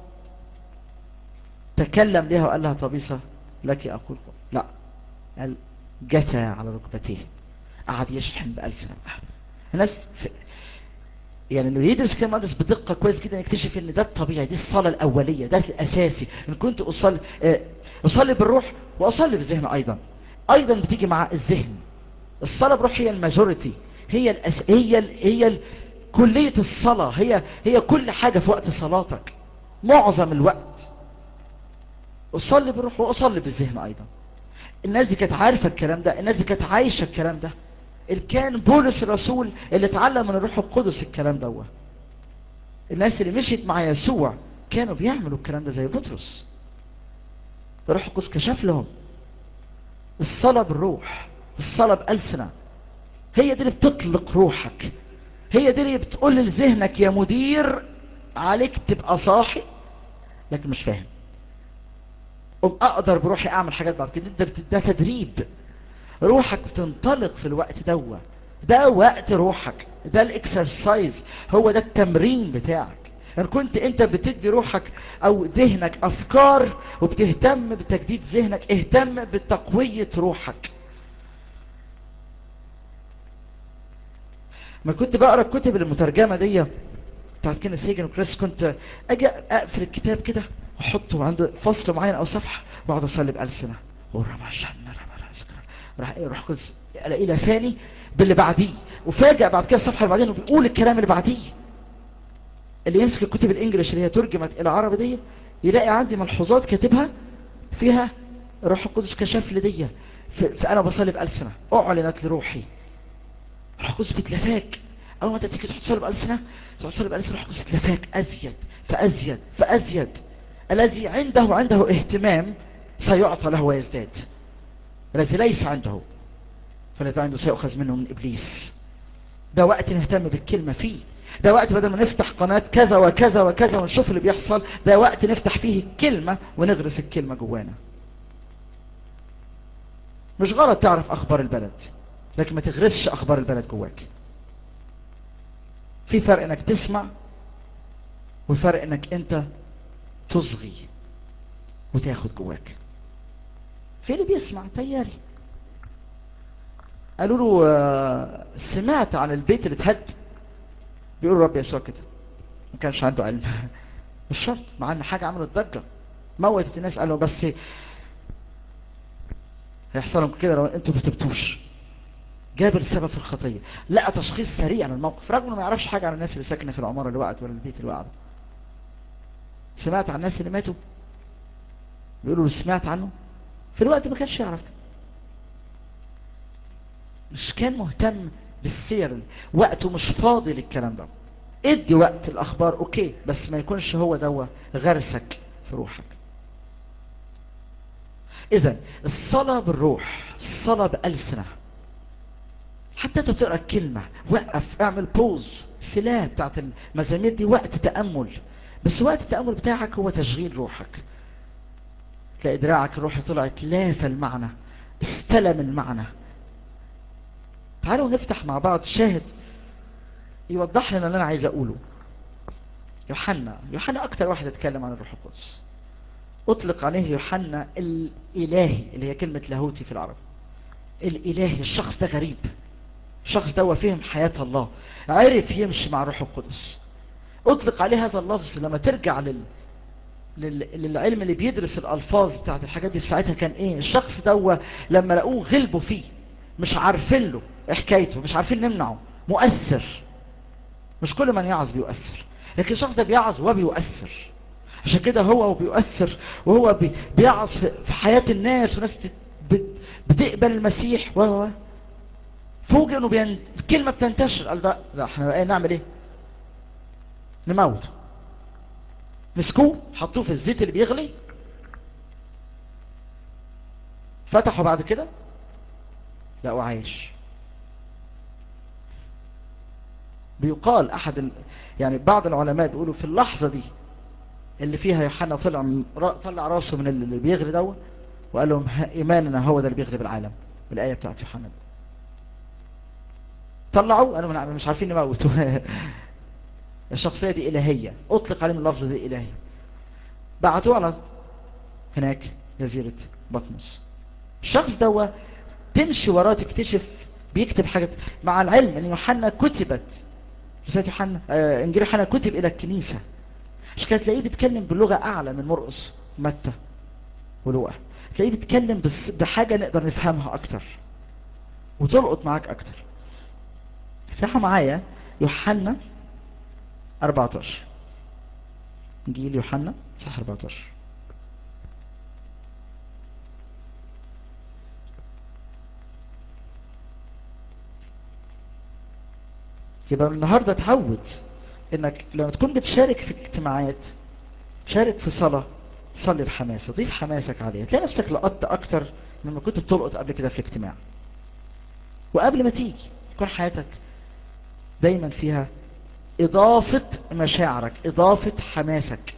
تكلم ليها وقال لها طبيسة لك اقول لا قال جثى على ركبتيه قعد يشحن بألسنة الناس في يعني انه يدرس كلام مدرس بدقة كويس جدا يكتشف ان ده الطبيعي دي الصلاة الاولية ده الاساسي ان كنت اصلي اصلي بالروح واصلي بالذهن ايضا ايضا بتيجي مع الذهن الصلاة بروح هي الماجوريتي هي الأس... هي ال... هي ال... كلية الصلاة هي هي كل حاجة في وقت صلاتك معظم الوقت اصلي بالروح واصلي بالذهن ايضا الناس دي كانت عارفة الكلام ده الناس دي كانت عايشة الكلام ده اللي كان بولس الرسول اللي اتعلم من الروح القدس الكلام ده الناس اللي مشيت مع يسوع كانوا بيعملوا الكلام ده زي بطرس الروح القدس كشف لهم الصلاة بالروح الصلاة بألسنة هي دي اللي بتطلق روحك هي دي اللي بتقول لذهنك يا مدير عليك تبقى صاحي لكن مش فاهم اقدر بروحي اعمل حاجات بعد كده ده, ده تدريب روحك بتنطلق في الوقت دوا ده وقت روحك ده الاكسرسايز هو ده التمرين بتاعك ان كنت انت بتدي روحك او ذهنك افكار وبتهتم بتجديد ذهنك اهتم بتقوية روحك ما كنت بقرا الكتب المترجمه دي بتاعت كين سيجن وكريس كنت اجي اقفل الكتاب كده واحطه عند فصل معين او صفحه واقعد اصلي بالسنه ورمشان راح اروح كنت الاقي لساني باللي بعديه وفاجئ بعد كده الصفحه اللي بعدين انه بيقول الكلام اللي بعديه اللي يمسك الكتب الانجليش اللي هي ترجمت الى عربي دي يلاقي عندي ملحوظات كاتبها فيها روح القدس كشف لي دي فانا بصلي بالسنه اعلنت لروحي روح القدس بيتلفاك اول ما انت تيجي تصلي بالسنه تصلي بالسنه روح القدس بيتلفاك ازيد فازيد فازيد الذي عنده عنده اهتمام سيعطى له ويزداد الذي ليس عنده فالذي عنده سيؤخذ منه من ابليس ده وقت نهتم بالكلمه فيه ده وقت بدل ما نفتح قناة كذا وكذا وكذا ونشوف اللي بيحصل ده وقت نفتح فيه الكلمة ونغرس الكلمة جوانا مش غلط تعرف اخبار البلد لكن ما تغرسش اخبار البلد جواك في فرق انك تسمع وفرق انك انت تصغي وتاخد جواك في اللي بيسمع تياري قالوا له سمعت عن البيت اللي اتهد بيقول رب يسوع كده ما كانش عنده علم مش شرط مع ان حاجة عملت ضجة موتت الناس قالوا بس هيحصل لكم كده لو انتوا ما تبتوش جاب السبب في الخطية لقى تشخيص سريع للموقف رغم انه ما يعرفش حاجة عن الناس اللي ساكنة في العمارة اللي وقعت ولا البيت اللي وقع سمعت عن الناس اللي ماتوا بيقولوا له سمعت عنه في الوقت ما كانش يعرف مش كان مهتم بالسير وقته مش فاضي للكلام ده ادي وقت الاخبار اوكي بس ما يكونش هو دوا غرسك في روحك اذا الصلاة بالروح الصلاة بألسنة حتى انت تقرا الكلمة وقف اعمل بوز سلاح بتاعت المزامير دي وقت تأمل بس وقت التأمل بتاعك هو تشغيل روحك تلاقي دراعك الروحي طلعت لاف المعنى استلم المعنى تعالوا نفتح مع بعض شاهد يوضح لنا اللي انا عايز اقوله يوحنا يوحنا اكتر واحد اتكلم عن الروح القدس اطلق عليه يوحنا الالهي اللي هي كلمة لاهوتي في العرب الالهي الشخص ده غريب الشخص ده هو فهم حياة الله عرف يمشي مع الروح القدس اطلق عليه هذا اللفظ لما ترجع لل... لل... للعلم اللي بيدرس الالفاظ بتاعت الحاجات دي ساعتها كان ايه الشخص ده لما لقوه غلبوا فيه مش عارفين له حكايته مش عارفين نمنعه مؤثر مش كل من يعظ بيؤثر لكن الشخص ده بيعظ وبيؤثر عشان كده هو بيؤثر وهو بي... بيعظ في حياة الناس وناس بتقبل المسيح و فوجئ انه بين... الكلمة بتنتشر قال ده لا احنا نعمل ايه نموت مسكوه حطوه في الزيت اللي بيغلي فتحوا بعد كده لقوا عايش بيقال احد ال... يعني بعض العلماء بيقولوا في اللحظة دي اللي فيها يوحنا طلع من طلع راسه من اللي بيغلي دوت وقال لهم ايماننا هو ده اللي بيغلب العالم الايه بتاعت يوحنا طلعوا قالوا مش عارفين نموتوا الشخصية دي إلهية أطلق عليه من اللفظ دي إلهي بعتوه على هناك جزيرة بطمس الشخص ده تمشي وراه تكتشف بيكتب حاجة مع العلم ان يوحنا كتبت رسالة يوحنا آه انجيل يوحنا كتب الى الكنيسة مش كده تلاقيه بيتكلم بلغة اعلى من مرقس متى ولوقا تلاقيه بيتكلم بحاجة نقدر نفهمها اكتر وتلقط معاك اكتر افتحوا معايا يوحنا 14 انجيل يوحنا صح 14 يبقى النهاردة تعود انك لما تكون بتشارك في اجتماعات تشارك في صلاة صلي بحماس ضيف حماسك عليها تلاقي نفسك لقطت اكتر مما كنت بتلقط قبل كده في الاجتماع وقبل ما تيجي تكون حياتك دايما فيها اضافة مشاعرك اضافة حماسك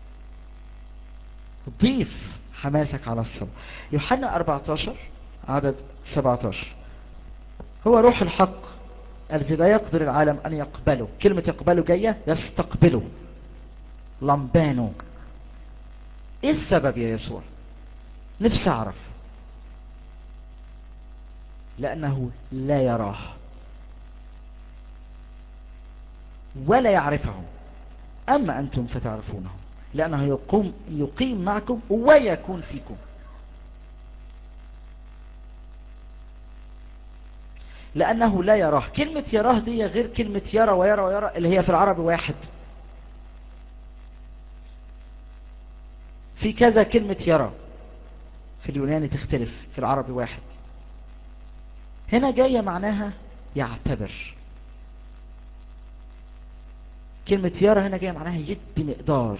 ضيف حماسك على الصلاة يوحنا 14 عدد 17 هو روح الحق الذي لا يقدر العالم أن يقبله كلمة يقبله جاية يستقبله لمبانو ايه السبب يا يسوع نفسي اعرف لأنه لا يراه ولا يعرفه أما أنتم فتعرفونه لأنه يقوم يقيم معكم ويكون فيكم لأنه لا يراه كلمة يراه دي غير كلمة يرى ويرى ويرى اللي هي في العربي واحد في كذا كلمة يرى في اليوناني تختلف في العربي واحد هنا جاية معناها يعتبر كلمة يرى هنا جاية معناها يدي مقدار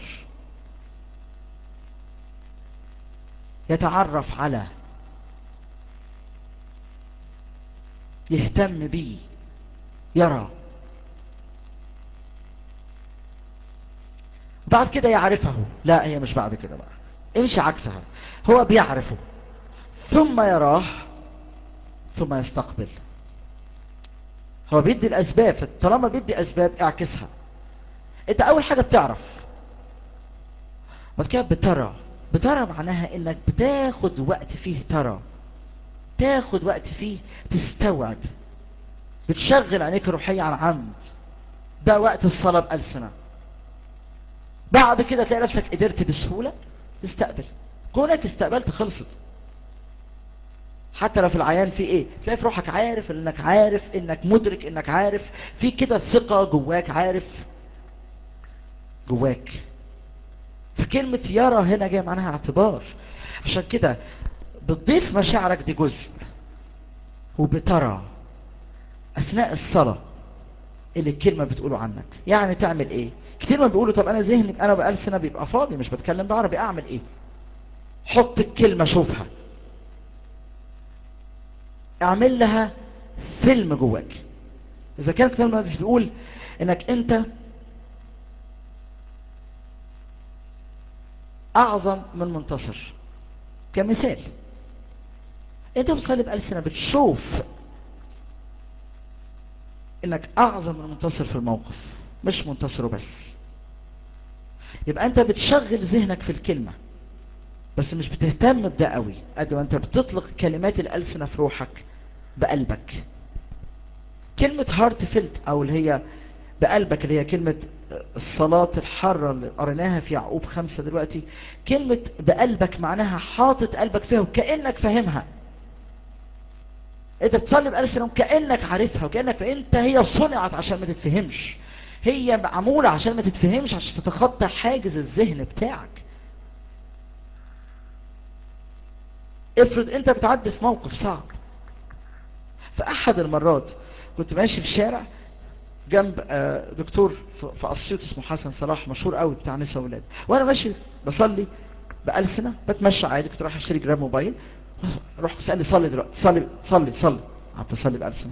يتعرف على يهتم بيه يرى بعد كده يعرفه لا هي مش بعد كده بقى امشي عكسها هو بيعرفه ثم يراه ثم يستقبل هو بيدي الاسباب طالما بيدي اسباب اعكسها انت اول حاجة بتعرف بعد كده بترى بترى معناها انك بتاخد وقت فيه ترى تاخد وقت فيه تستوعب بتشغل عينيك الروحية عن عمد ده وقت الصلاة بألسنة بعد كده تلاقي نفسك قدرت بسهولة تستقبل كونك استقبلت خلصت حتى لو في العيان في ايه تلاقي في روحك عارف انك عارف انك مدرك انك عارف في كده ثقة جواك عارف جواك فكلمة يرى هنا جاي معناها اعتبار عشان كده بتضيف مشاعرك دي جزء وبترى اثناء الصلاة اللي الكلمة بتقوله عنك يعني تعمل ايه كتير ما بيقولوا طب انا ذهني انا بقال سنة بيبقى فاضي مش بتكلم بعربي اعمل ايه حط الكلمة شوفها اعمل لها فيلم جواك اذا كان الكتاب المقدس بيقول انك انت اعظم من منتصر كمثال انت بتصلي بألسنة بتشوف انك اعظم من منتصر في الموقف مش منتصر وبس يبقى انت بتشغل ذهنك في الكلمة بس مش بتهتم بده قوي قد ما انت بتطلق كلمات الألسنة في روحك بقلبك كلمة هارت فيلد او اللي هي بقلبك اللي هي كلمة الصلاة الحارة اللي قريناها في يعقوب خمسة دلوقتي كلمة بقلبك معناها حاطط قلبك فيها وكأنك فاهمها انت بتصلي بألسنة وكأنك عارفها وكأنك انت هي صنعت عشان ما تتفهمش هي معمولة عشان ما تتفهمش عشان تتخطى حاجز الذهن بتاعك افرض انت بتعدي في موقف صعب في احد المرات كنت ماشي في الشارع جنب دكتور في اسيوط اسمه حسن صلاح مشهور قوي بتاع نساء وولاد وانا ماشي بصلي بألسنة بتمشى عادي كنت رايح اشتري جراب موبايل روح سألني صلي دلوقتي صلي صلي صلي قعدت اصلي بألسنة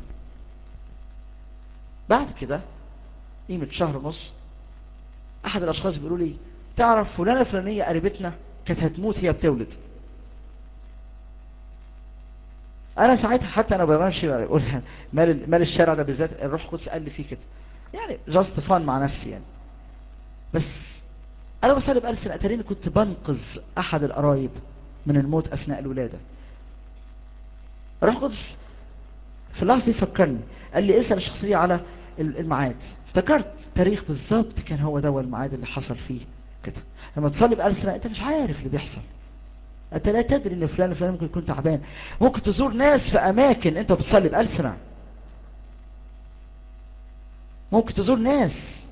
بعد كده قيمة شهر ونص احد الاشخاص بيقولوا لي تعرف فلانة فلانية قريبتنا كانت هتموت هي بتولد انا ساعتها حتى انا بمشي بقول مال مال الشارع ده بالذات الروح القدس قال لي فيه كده يعني جاست فان مع نفسي يعني بس انا بصلي بألسنة اتاريني كنت بنقذ احد القرايب من الموت اثناء الولادة الروح القدس في اللحظة دي فكرني قال لي اسأل الشخصية على الميعاد افتكرت تاريخ بالظبط كان هو ده الميعاد اللي حصل فيه كده لما تصلي بألسنة انت مش عارف اللي بيحصل انت لا تدري ان فلان فلان ممكن يكون تعبان ممكن تزور ناس في اماكن انت بتصلي بألسنة ممكن تزور ناس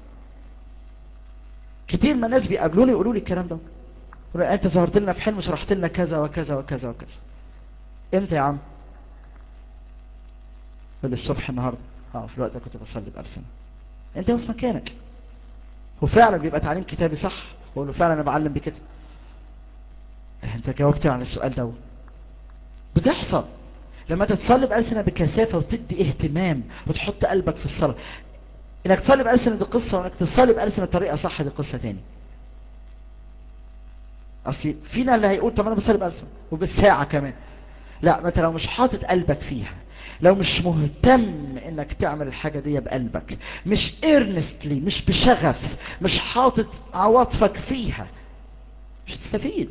كتير من الناس بيقابلوني يقولوا لي الكلام ده انت ظهرت لنا في حلم شرحت لنا كذا وكذا وكذا وكذا امتى يا عم قال الصبح النهارده اه في الوقت ده كنت بصلي بألسنة انت في مكانك وفعلا بيبقى تعليم كتابي صح بقول له فعلا انا بعلم بكده انت جاوبت عن السؤال ده بتحصل لما تتصلي بألسنة بكثافة وتدي اهتمام وتحط قلبك في الصلاة انك تصلي بألسنة دي قصة وانك تصلي بألسنة بطريقة صح دي قصة تاني اصل فينا اللي هيقول طب انا بصلي بألسنة وبالساعة كمان لا ما انت لو مش حاطط قلبك فيها لو مش مهتم انك تعمل الحاجة دي بقلبك مش ايرنستلي مش بشغف مش حاطط عواطفك فيها مش تستفيد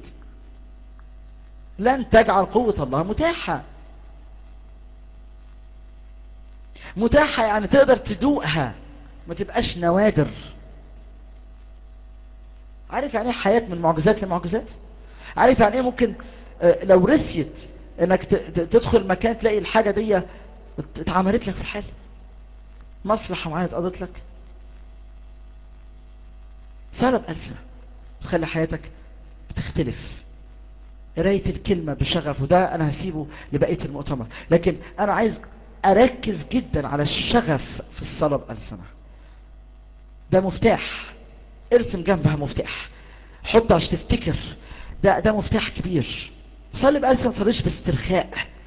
لن تجعل قوة الله متاحة متاحة يعني تقدر تدوقها ما تبقاش نوادر عارف يعني ايه حياة من معجزات لمعجزات عارف يعني ايه ممكن لو رسيت انك تدخل مكان تلاقي الحاجة دي اتعملت لك في الحال مصلحة معينة اتقضت لك سبب ألسنة تخلي حياتك بتختلف قراية الكلمة بشغف وده انا هسيبه لبقية المؤتمر لكن انا عايز اركز جدا على الشغف في الصلاة بألسنة ده مفتاح ارسم جنبها مفتاح حط عشان تفتكر ده ده مفتاح كبير صلي بألسنة صليش باسترخاء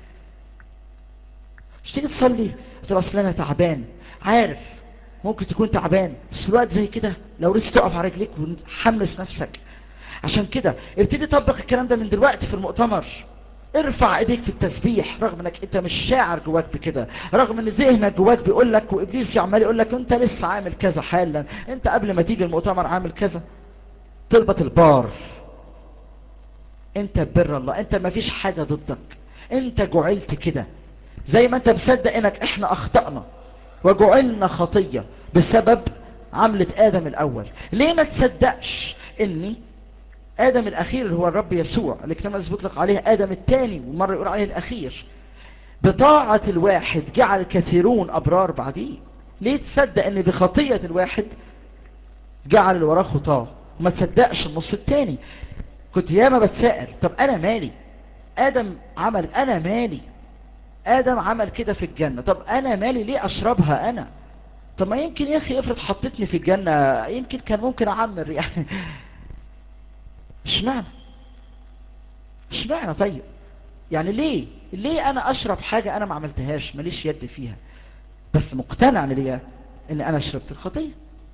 مش تيجي تصلي تقول اصل انا تعبان عارف ممكن تكون تعبان بس في الوقت زي كده لو ريت تقف على رجليك وحمس نفسك عشان كده ابتدي طبق الكلام ده من دلوقتي في المؤتمر ارفع ايديك في التسبيح رغم انك انت مش شاعر جواك بكده رغم ان ذهنك جواك بيقول لك وابليس عمال يقول لك انت لسه عامل كذا حالا انت قبل ما تيجي المؤتمر عامل كذا تربط البار انت بر الله انت ما فيش حاجة ضدك انت جعلت كده زي ما انت مصدق انك احنا اخطأنا وجعلنا خطية بسبب عملة ادم الاول ليه ما تصدقش اني ادم الاخير اللي هو الرب يسوع اللي كان يطلق عليه ادم الثاني ومرة يقول عليه الاخير بطاعة الواحد جعل كثيرون أبرار بعديه ليه تصدق ان بخطية الواحد جعل اللي وراه خطاه وما تصدقش النص التاني كنت ياما بتسأل طب انا مالي ادم عمل انا مالي ادم عمل كده في الجنة طب انا مالي ليه اشربها انا طب ما يمكن يا اخي افرض حطيتني في الجنة يمكن كان ممكن اعمر يعني اشمعنى اشمعنى طيب يعني ليه ليه انا اشرب حاجة انا ما عملتهاش ماليش يد فيها بس مقتنع ليا ان انا شربت الخطية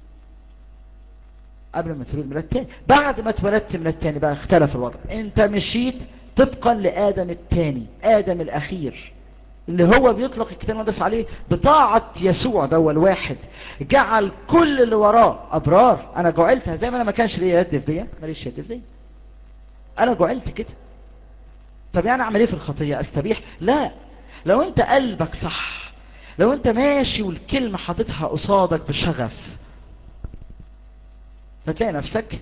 قبل ما تولد من التاني بعد ما اتولدت من التاني بقى اختلف الوضع انت مشيت طبقا لآدم التاني آدم الأخير اللي هو بيطلق الكتاب المقدس عليه بطاعة يسوع ده هو الواحد جعل كل اللي وراه أبرار أنا جعلتها زي ما أنا ما كانش ليا يد في دي ماليش يد في دي أنا جعلت كده طب يعني أعمل إيه في الخطية أستبيح لا لو أنت قلبك صح لو أنت ماشي والكلمة حاططها قصادك بشغف فتلاقي نفسك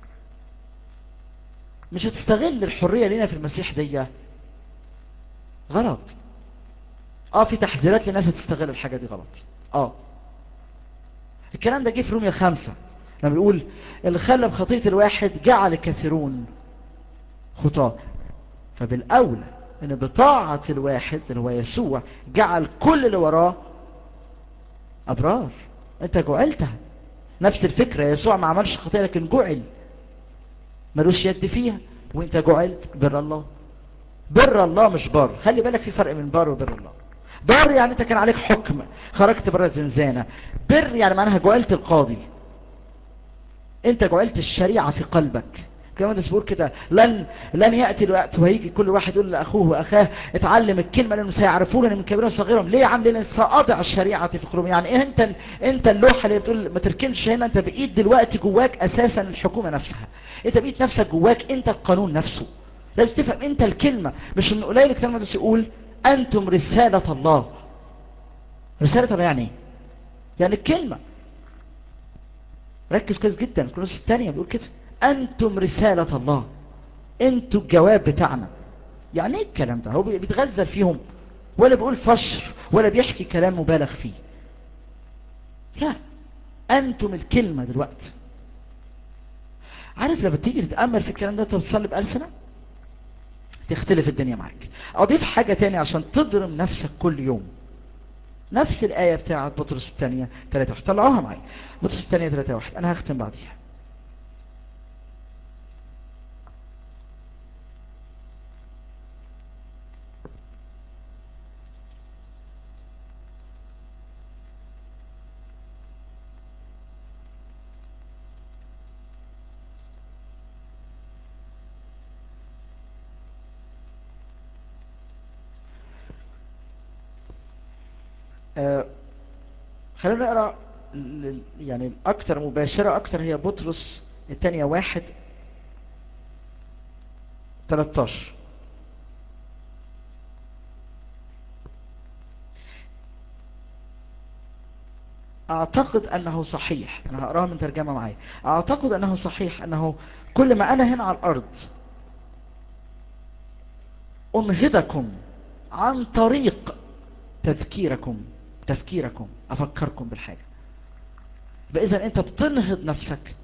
مش هتستغل الحرية لنا في المسيح دي غلط اه في تحذيرات لناس هتستغل الحاجة دي غلط اه الكلام ده جه في رومية خمسة لما بيقول اللي خلى بخطية الواحد جعل الكثيرون خطاة فبالأولى ان بطاعة الواحد اللي هو يسوع جعل كل اللي وراه أبرار انت جعلتها نفس الفكرة يسوع ما عملش خطية لكن جعل ملوش يد فيها وانت جعلت بر الله بر الله مش بر خلي بالك في فرق من بر وبر الله بر يعني انت كان عليك حكم خرجت بره الزنزانة بر يعني معناها جعلت القاضي انت جعلت الشريعة في قلبك كما ده بيقول كده لن لن ياتي الوقت وهيجي كل واحد يقول لاخوه واخاه اتعلم الكلمه لانه سيعرفونني من كبيرهم وصغيرهم ليه يا عم لان ساضع الشريعه في قلوبهم يعني ايه انت انت اللوحه اللي بتقول ما تركنش هنا انت بقيت دلوقتي جواك اساسا الحكومه نفسها انت بقيت نفسك جواك انت القانون نفسه لازم تفهم انت الكلمة مش ان قليل الكلمة بس يقول انتم رسالة الله رسالة الله يعني ايه يعني الكلمة ركز كويس جدا الكنوس الثانية بيقول كده انتم رسالة الله انتم الجواب بتاعنا يعني ايه الكلام ده هو بيتغزل فيهم ولا بيقول فشر ولا بيحكي كلام مبالغ فيه لا انتم الكلمة دلوقتي عارف لما تيجي تتأمل في الكلام ده تصلي بألسنة تختلف الدنيا معاك اضيف حاجة تاني عشان تضرم نفسك كل يوم نفس الآية بتاعة بطرس الثانية 3 واحد طلعوها معي بطرس الثانية 3 واحد انا هختم بعديها آه خلينا نقرأ يعني اكتر مباشرة اكتر هي بطرس الثانية واحد 13 اعتقد انه صحيح انا هقراها من ترجمة معايا اعتقد انه صحيح انه كل ما انا هنا على الارض انهضكم عن طريق تذكيركم تفكيركم افكركم بالحاجة فاذا انت بتنهض نفسك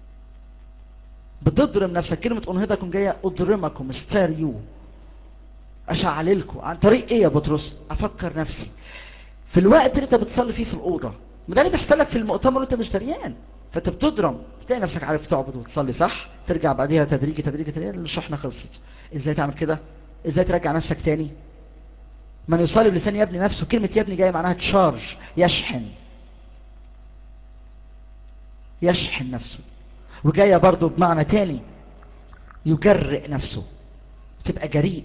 بتضرم نفسك كلمة انهضكم جاية اضرمكم استاريو اشعللكم عن طريق ايه يا بطرس افكر نفسي في الوقت اللي انت بتصلي فيه في الاوضة ما ده اللي بيحصل لك في المؤتمر وانت مش دريان فانت بتضرم تلاقي نفسك عارف تعبد وتصلي صح ترجع بعديها تدريجي تدريجي تدريجي الشحنة خلصت ازاي تعمل كده ازاي ترجع نفسك تاني من يصلي بلسان يبني نفسه كلمة يبني جاية معناها تشارج يشحن يشحن نفسه وجاية برضو بمعنى تاني يجرئ نفسه تبقى جريء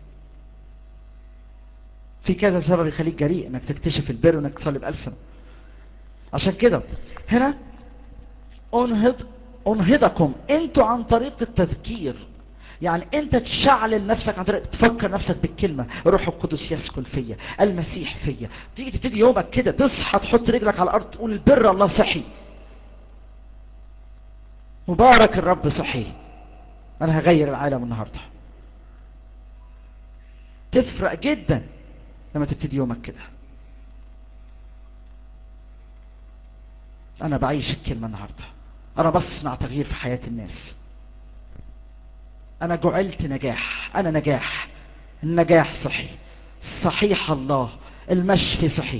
في كذا سبب يخليك جريء انك تكتشف البر وانك تصلي بألسنة عشان كده هنا انهض انهضكم انتوا عن طريق التذكير يعني انت تشعل نفسك عن طريق تفكر نفسك بالكلمة الروح القدس يسكن فيا المسيح فيا تيجي تبتدي يومك كده تصحى تحط رجلك على الارض تقول البر الله صحي مبارك الرب صحي انا هغير العالم النهاردة تفرق جدا لما تبتدي يومك كده انا بعيش الكلمة النهاردة انا بصنع تغيير في حياة الناس انا جعلت نجاح انا نجاح النجاح صحي صحيح الله المشفي صحي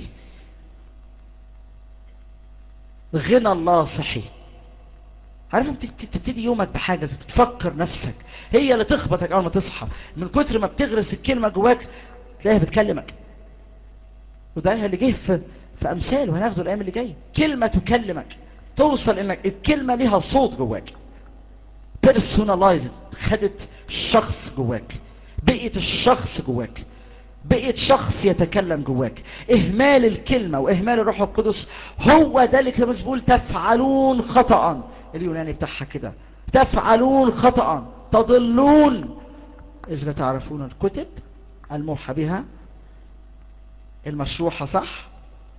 غنى الله صحي عارف انت تبتدي يومك بحاجة تفكر نفسك هي اللي تخبطك اول ما تصحى من كتر ما بتغرس الكلمة جواك تلاقيها بتكلمك وده اللي جه في, في امثال وهناخده الايام اللي جايه كلمة تكلمك توصل انك الكلمة ليها صوت جواك personalized خدت الشخص جواك بقيت الشخص جواك بقيت شخص يتكلم جواك اهمال الكلمة واهمال الروح القدس هو ده اللي كان بيقول تفعلون خطأ اليوناني بتاعها كده تفعلون خطأ تضلون إذ لا تعرفون الكتب الموحى بها المشروحة صح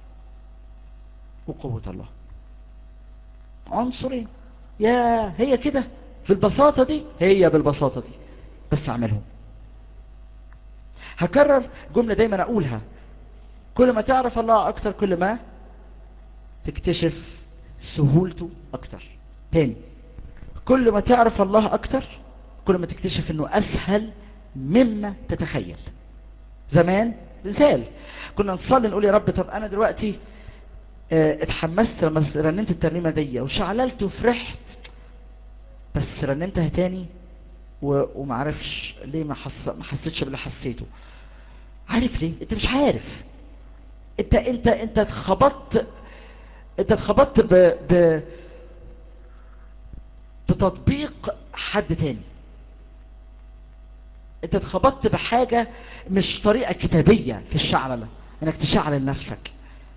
وقوة الله عنصرين يا هي كده في البساطة دي هي بالبساطة دي بس اعملهم هكرر جملة دايما اقولها كل ما تعرف الله اكتر كل ما تكتشف سهولته اكتر تاني كل ما تعرف الله اكتر كل ما تكتشف انه اسهل مما تتخيل زمان مثال كنا نصلي نقول يا رب طب انا دلوقتي اه اتحمست لما رنمت الترنيمة دي وشعللت وفرحت بس رنمتها تاني ومعرفش ليه ما, حس... ما حسيتش باللي حسيته عارف ليه انت مش عارف انت انت انت اتخبطت انت اتخبطت ب... ب... بتطبيق حد تاني انت اتخبطت بحاجة مش طريقة كتابية في الشعللة انك تشعلل نفسك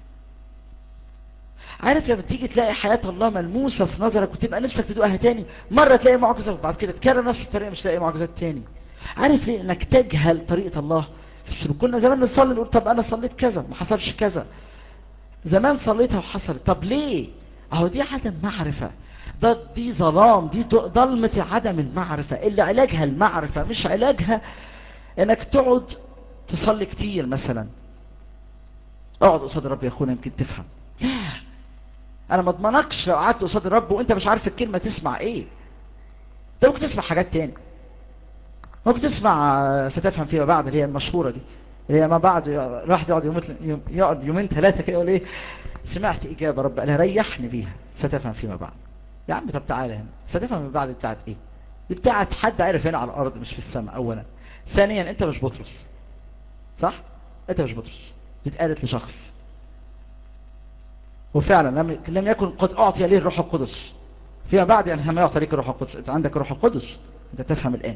عارف لما تيجي تلاقي حياة الله ملموسة في نظرك وتبقى نفسك تدوقها تاني مرة تلاقي معجزة وبعد كده تكرر نفس الطريقة مش تلاقي معجزات تاني عارف ليه انك تجهل طريقة الله في السلوك كنا زمان نصلي نقول طب انا صليت كذا ما حصلش كذا زمان صليتها وحصلت طب ليه اهو دي عدم معرفة ده دي ظلام دي ظلمة عدم المعرفة اللي علاجها المعرفة مش علاجها انك تقعد تصلي كتير مثلا اقعد قصاد الرب يا اخونا يمكن تفهم لا انا ما اضمنكش لو قعدت قصاد الرب وانت مش عارف الكلمة تسمع ايه انت ممكن تسمع حاجات تاني ممكن تسمع ستفهم فيما بعد اللي هي المشهورة دي اللي هي ما بعد راح يقعد يومين يقعد يومين ثلاثة كده يقول ايه سمعت اجابة رب قالها ريحني بيها ستفهم فيما بعد يا عم طب تعالى هنا ستفهم فيما بعد بتاعت ايه دي بتاعت حد عارف هنا على الارض مش في السماء اولا ثانيا انت مش بطرس صح انت مش بطرس دي اتقالت لشخص وفعلا لم لم يكن قد اعطي ليه الروح القدس فيما بعد يعني لما يعطى ليك الروح القدس انت عندك الروح القدس انت تفهم الان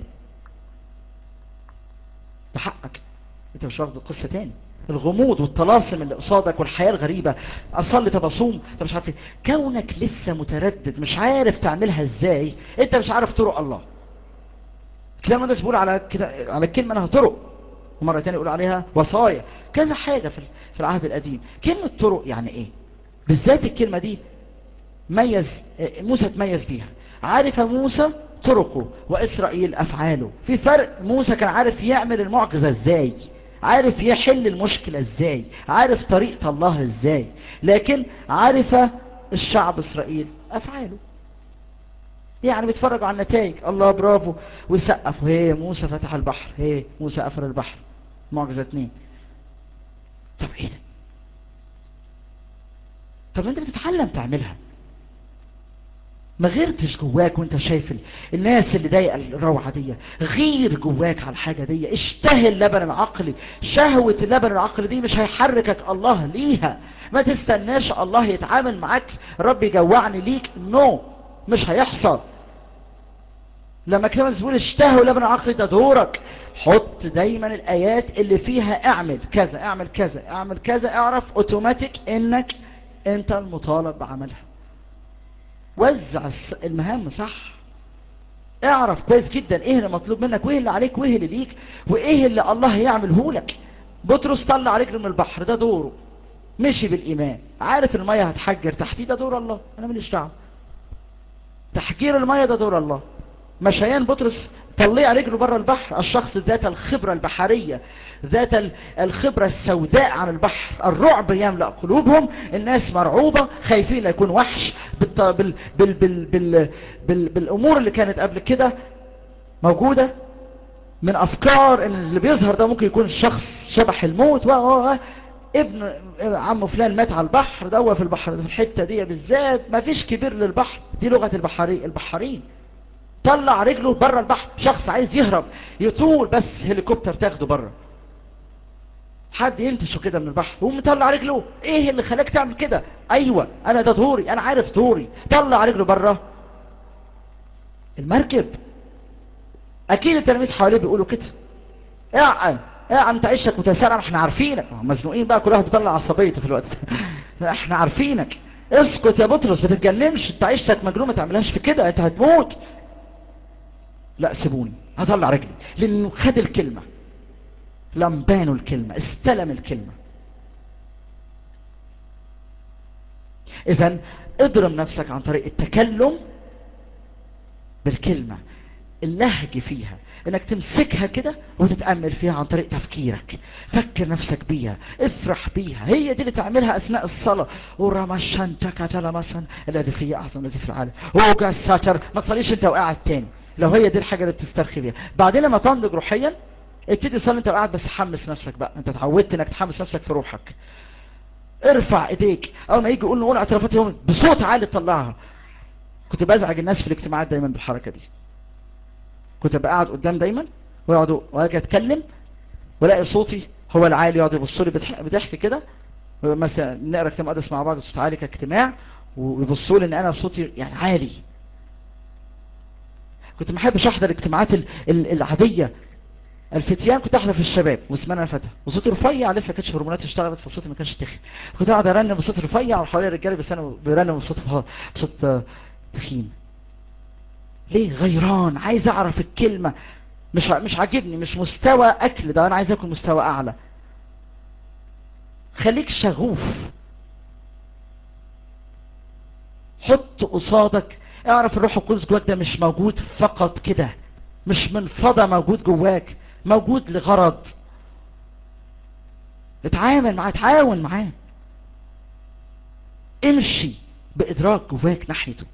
ده حقك انت مش واخد القصه تاني الغموض والطلاسم اللي قصادك والحياة الغريبة اصلي طب اصوم انت مش عارف ايه كونك لسه متردد مش عارف تعملها ازاي انت مش عارف طرق الله كلام الناس بيقول على كده على الكلمة انها طرق ومرة تانية يقول عليها وصايا كذا حاجة في في العهد القديم كلمة طرق يعني ايه بالذات الكلمة دي ميز موسى تميز بيها عارف موسى طرقه وإسرائيل أفعاله في فرق موسى كان عارف يعمل المعجزة ازاي عارف يحل المشكلة ازاي عارف طريقة الله ازاي لكن عارف الشعب إسرائيل أفعاله يعني بيتفرجوا على النتائج الله برافو ويسقفوا هي موسى فتح البحر هي موسى قفل البحر معجزة اتنين طب ايه ده طب انت بتتعلم تعملها ما غيرتش جواك وانت شايف الناس اللي ضايقه الروعه دي غير جواك على الحاجه دي اشتهي اللبن العقلي شهوه اللبن العقلي دي مش هيحركك الله ليها ما تستناش الله يتعامل معاك رب يجوعني ليك نو no. مش هيحصل لما كلمة تقول اشتهوا اللبن العقلي ده دورك حط دايما الايات اللي فيها اعمل كذا اعمل كذا اعمل كذا اعرف اوتوماتيك انك انت المطالب بعملها وزع المهام صح اعرف كويس جدا ايه اللي مطلوب منك وايه اللي عليك وايه اللي ليك وايه اللي الله يعمله لك بطرس طلع رجله من البحر ده دوره مشي بالايمان عارف المية هتحجر تحتيه ده دور الله انا ماليش دعوه تحجير المية ده دور الله مشيان بطرس طلع رجله بره البحر الشخص ذات الخبرة البحرية ذات ال- الخبرة السوداء عن البحر الرعب يملأ قلوبهم الناس مرعوبة خايفين لا يكون وحش بالط- بال بال بال بال بال بالأمور اللي كانت قبل كده موجودة من أفكار إن اللي بيظهر ده ممكن يكون شخص شبح الموت و و و ابن عم فلان مات على البحر ده هو في البحر في الحتة دي بالذات ما فيش كبير للبحر دي لغة البحري البحارين طلع رجله بره البحر شخص عايز يهرب يطول بس هليكوبتر تاخده بره حد ينتشه كده من البحر وقوم مطلع رجله ايه اللي خلاك تعمل كده ايوه انا ده دوري انا عارف دوري طلع رجله بره المركب اكيد التلاميذ حواليه بيقولوا كده اعقل اعقل انت عيشك متسارع احنا عارفينك مزنوقين بقى كل واحد بيطلع عصبيته في الوقت ده. احنا عارفينك اسكت يا بطرس ما تتجننش انت عيشتك مجنون ما تعملهاش في كده انت هتموت لا سيبوني هطلع رجلي لانه خد الكلمه لمبانه الكلمه استلم الكلمه اذا اضرب نفسك عن طريق التكلم بالكلمة اللهج فيها انك تمسكها كده وتتأمل فيها عن طريق تفكيرك فكر نفسك بيها افرح بيها هي دي اللي تعملها اثناء الصلاة ورمشان تكتل مثلا الذي فيه اعظم الذي في العالم وجا ساتر ما تصليش انت وقاعد تاني لو هي دي الحاجة اللي بتسترخي بيها بعدين لما تنضج روحيا ابتدي صلي انت وقاعد بس حمس نفسك بقى انت اتعودت انك تحمس نفسك في روحك ارفع ايديك اول ما يجي يقول نقول اعترافات يوم بصوت عالي تطلعها كنت بزعج الناس في الاجتماعات دايما بالحركة دي كنت بقى قاعد قدام دايما ويقعدوا واجي اتكلم والاقي صوتي هو العالي يقعد يبص لي بضحك بضحك كده مثلا نقرا كتاب مقدس مع بعض صوت عالي كاجتماع ويبصوا لي ان انا صوتي يعني عالي كنت ما احبش احضر الاجتماعات ال- ال- العاديه الفتيان كنت احضر في الشباب واسمها انا فتى وصوتي رفيع لسه كانتش هرمونات اشتغلت فصوتي ما كانش تخن كنت قاعد ارنم بصوت رفيع وحوالي الرجاله بس انا برنم بصوت بصوت آه، تخين ليه غيران عايز اعرف الكلمه مش ع- مش عاجبني مش مستوى اكل ده انا عايز اكل مستوى اعلى خليك شغوف حط قصادك اعرف الروح القدس جواك ده مش موجود فقط كده مش منفضة موجود جواك موجود لغرض اتعامل معاه اتعاون معاه امشي بإدراك جواك ناحيته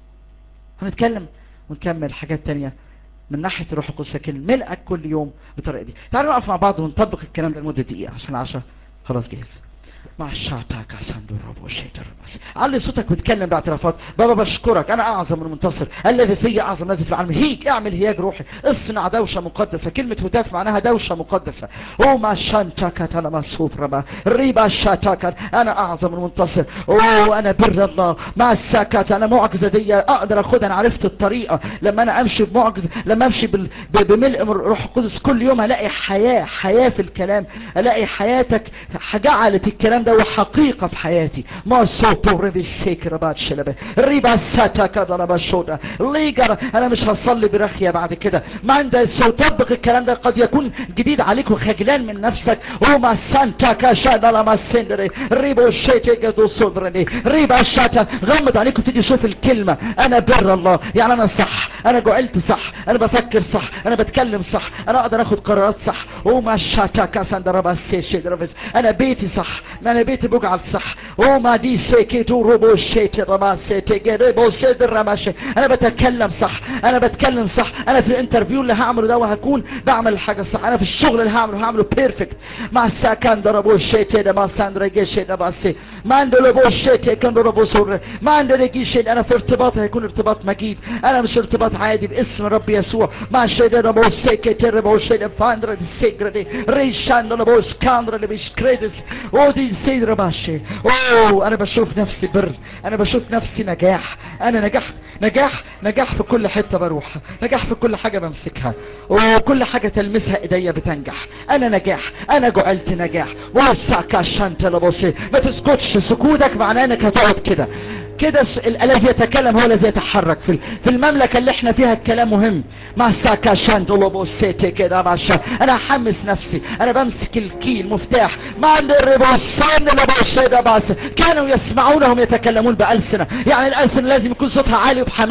هنتكلم ونكمل حاجات تانية من ناحية الروح القدس لكن ملئك كل يوم بالطريقة دي تعالوا نقف مع بعض ونطبق الكلام ده لمدة دقيقة عشان العشاء خلاص جاهز مع الشعتاك ساندو الرب والشيطان الرب علي صوتك واتكلم باعترافات بابا بشكرك انا اعظم المنتصر الذي في اعظم الذي في العالم هيك اعمل هياج روحي اصنع دوشه مقدسه كلمه هتاف معناها دوشه مقدسه او ما شانتاك انا مسوف ربا ريبا شاتاك انا اعظم المنتصر او انا بر الله مع الساكات انا معجزه دي اقدر اخدها انا عرفت الطريقه لما انا امشي بمعجزه لما امشي بال... ب- بملء من الروح القدس كل يوم الاقي حياه حياه في الكلام الاقي حياتك جعلت الكلام ده حقيقه في حياتي ما صوت ربي الشيكر بعد شلبه ريبا ساتا كذا بشودا ليجر انا مش هصلي برخيه بعد كده ما عندي سأطبق الكلام ده قد يكون جديد عليك وخجلان من نفسك وما سانتا كاشادا لما سندري ريبو الشيكي جدو صدرني ريبا شاتا غمض عليك وتيجي شوف الكلمة انا بر الله يعني انا صح انا جعلت صح انا بفكر صح انا بتكلم صح انا اقدر اخد قرارات صح وما شاتا كاساندرا بس شيدرفز انا بيتي صح انا بيتي بجعل صح وما دي سيكيتو روبو شيتي رما سيتي ريبو سيدر رماشي انا بتكلم صح انا بتكلم صح انا في الانترفيو اللي هعمله ده وهكون بعمل الحاجة صح انا في الشغل اللي هعمله هعمله بيرفكت مع الساكندر ربو شيتي ده ما ساندرا جيشي ده باسي ما عنده ربو شيتي كان ربو سور ما عنده رجيشي انا في ارتباط هيكون ارتباط مجيد انا مش ارتباط عادي باسم رب يسوع مع شيتي ربو سيكيتي ربو شيتي فاندرا دي سيجرا دي ريشان ربو سكاندرا اللي بيش كريدس ودي سيدرا باشي اوه انا بشوف نفسي بر انا بشوف نفسي نجاح انا نجحت نجاح نجاح في كل حتة بروح نجاح في كل حاجة بمسكها وكل حاجة تلمسها ايديا بتنجح انا نجاح انا جعلت نجاح وساكا شانت لبوسي ما تسكتش سكوتك معناه انك هتقعد كده كده س- ال- الذي يتكلم هو الذي يتحرك في ال- في المملكة اللي احنا فيها الكلام مهم ما ساكا شانت لبوسيتي كده باشا انا هحمس نفسي انا بمسك الكي المفتاح ما عند الربوسان لبوسي ده بس كانوا يسمعونهم يتكلمون بألسنة يعني الألسنة لازم يكون صوتها عالي وبحماس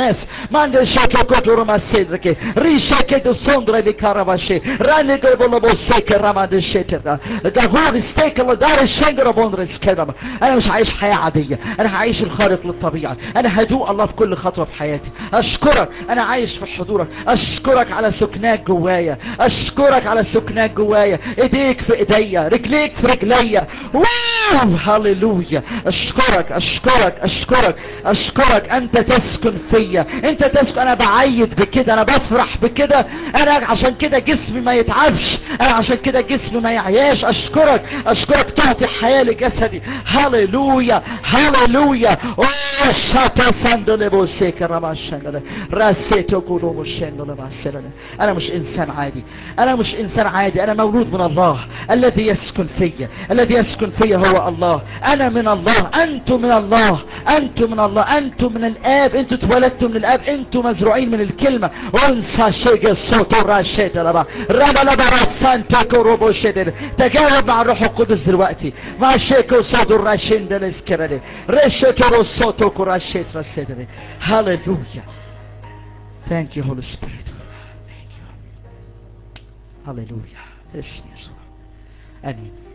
mande sheke kotoro masedreke risheke do sondra di karabashe rane gobolo boseke ramade shetera gahور ستيك الله دار الشنجر بوندرس كده انا مش عايش حياة عادية انا هعيش الخارق للطبيعة انا هدوء الله في كل خطوة في حياتي اشكرك انا عايش في حضورك اشكرك على سكناك جوايا اشكرك على سكناك جوايا ايديك في ايديا رجليك في رجليا واو هللويا اشكرك اشكرك اشكرك اشكرك انت تسكن فيا انت تسكن انا بعيد بكده انا بفرح بكده انا عشان كده جسمي ما يتعبش انا عشان كده جسمي ما يعياش اشكرك اشكرك تعطي حياة لجسدي هللويا هللويا اوه شاتا ساندل بوسيك رما شندل راسيتو قدوم الشندل باسلل انا مش انسان عادي انا مش انسان عادي انا مولود من الله الذي يسكن فيا الذي يسكن فيا هو الله انا من الله انتم من الله انتم من الله انتم من الاب انتم اتولدتم من الاب انتم مزروعين من الكلمة وانسى شيء صوت راشيت ربا ربا لبا رسان تاكو روبو شدر تجاوب مع الروح القدس دلوقتي مع شيكو صوت الراشين دل اسكرده رشتو صوتو كراشيت رسيدري هاليلويا Thank you Holy Spirit Thank you Hallelujah اسم يسوع امين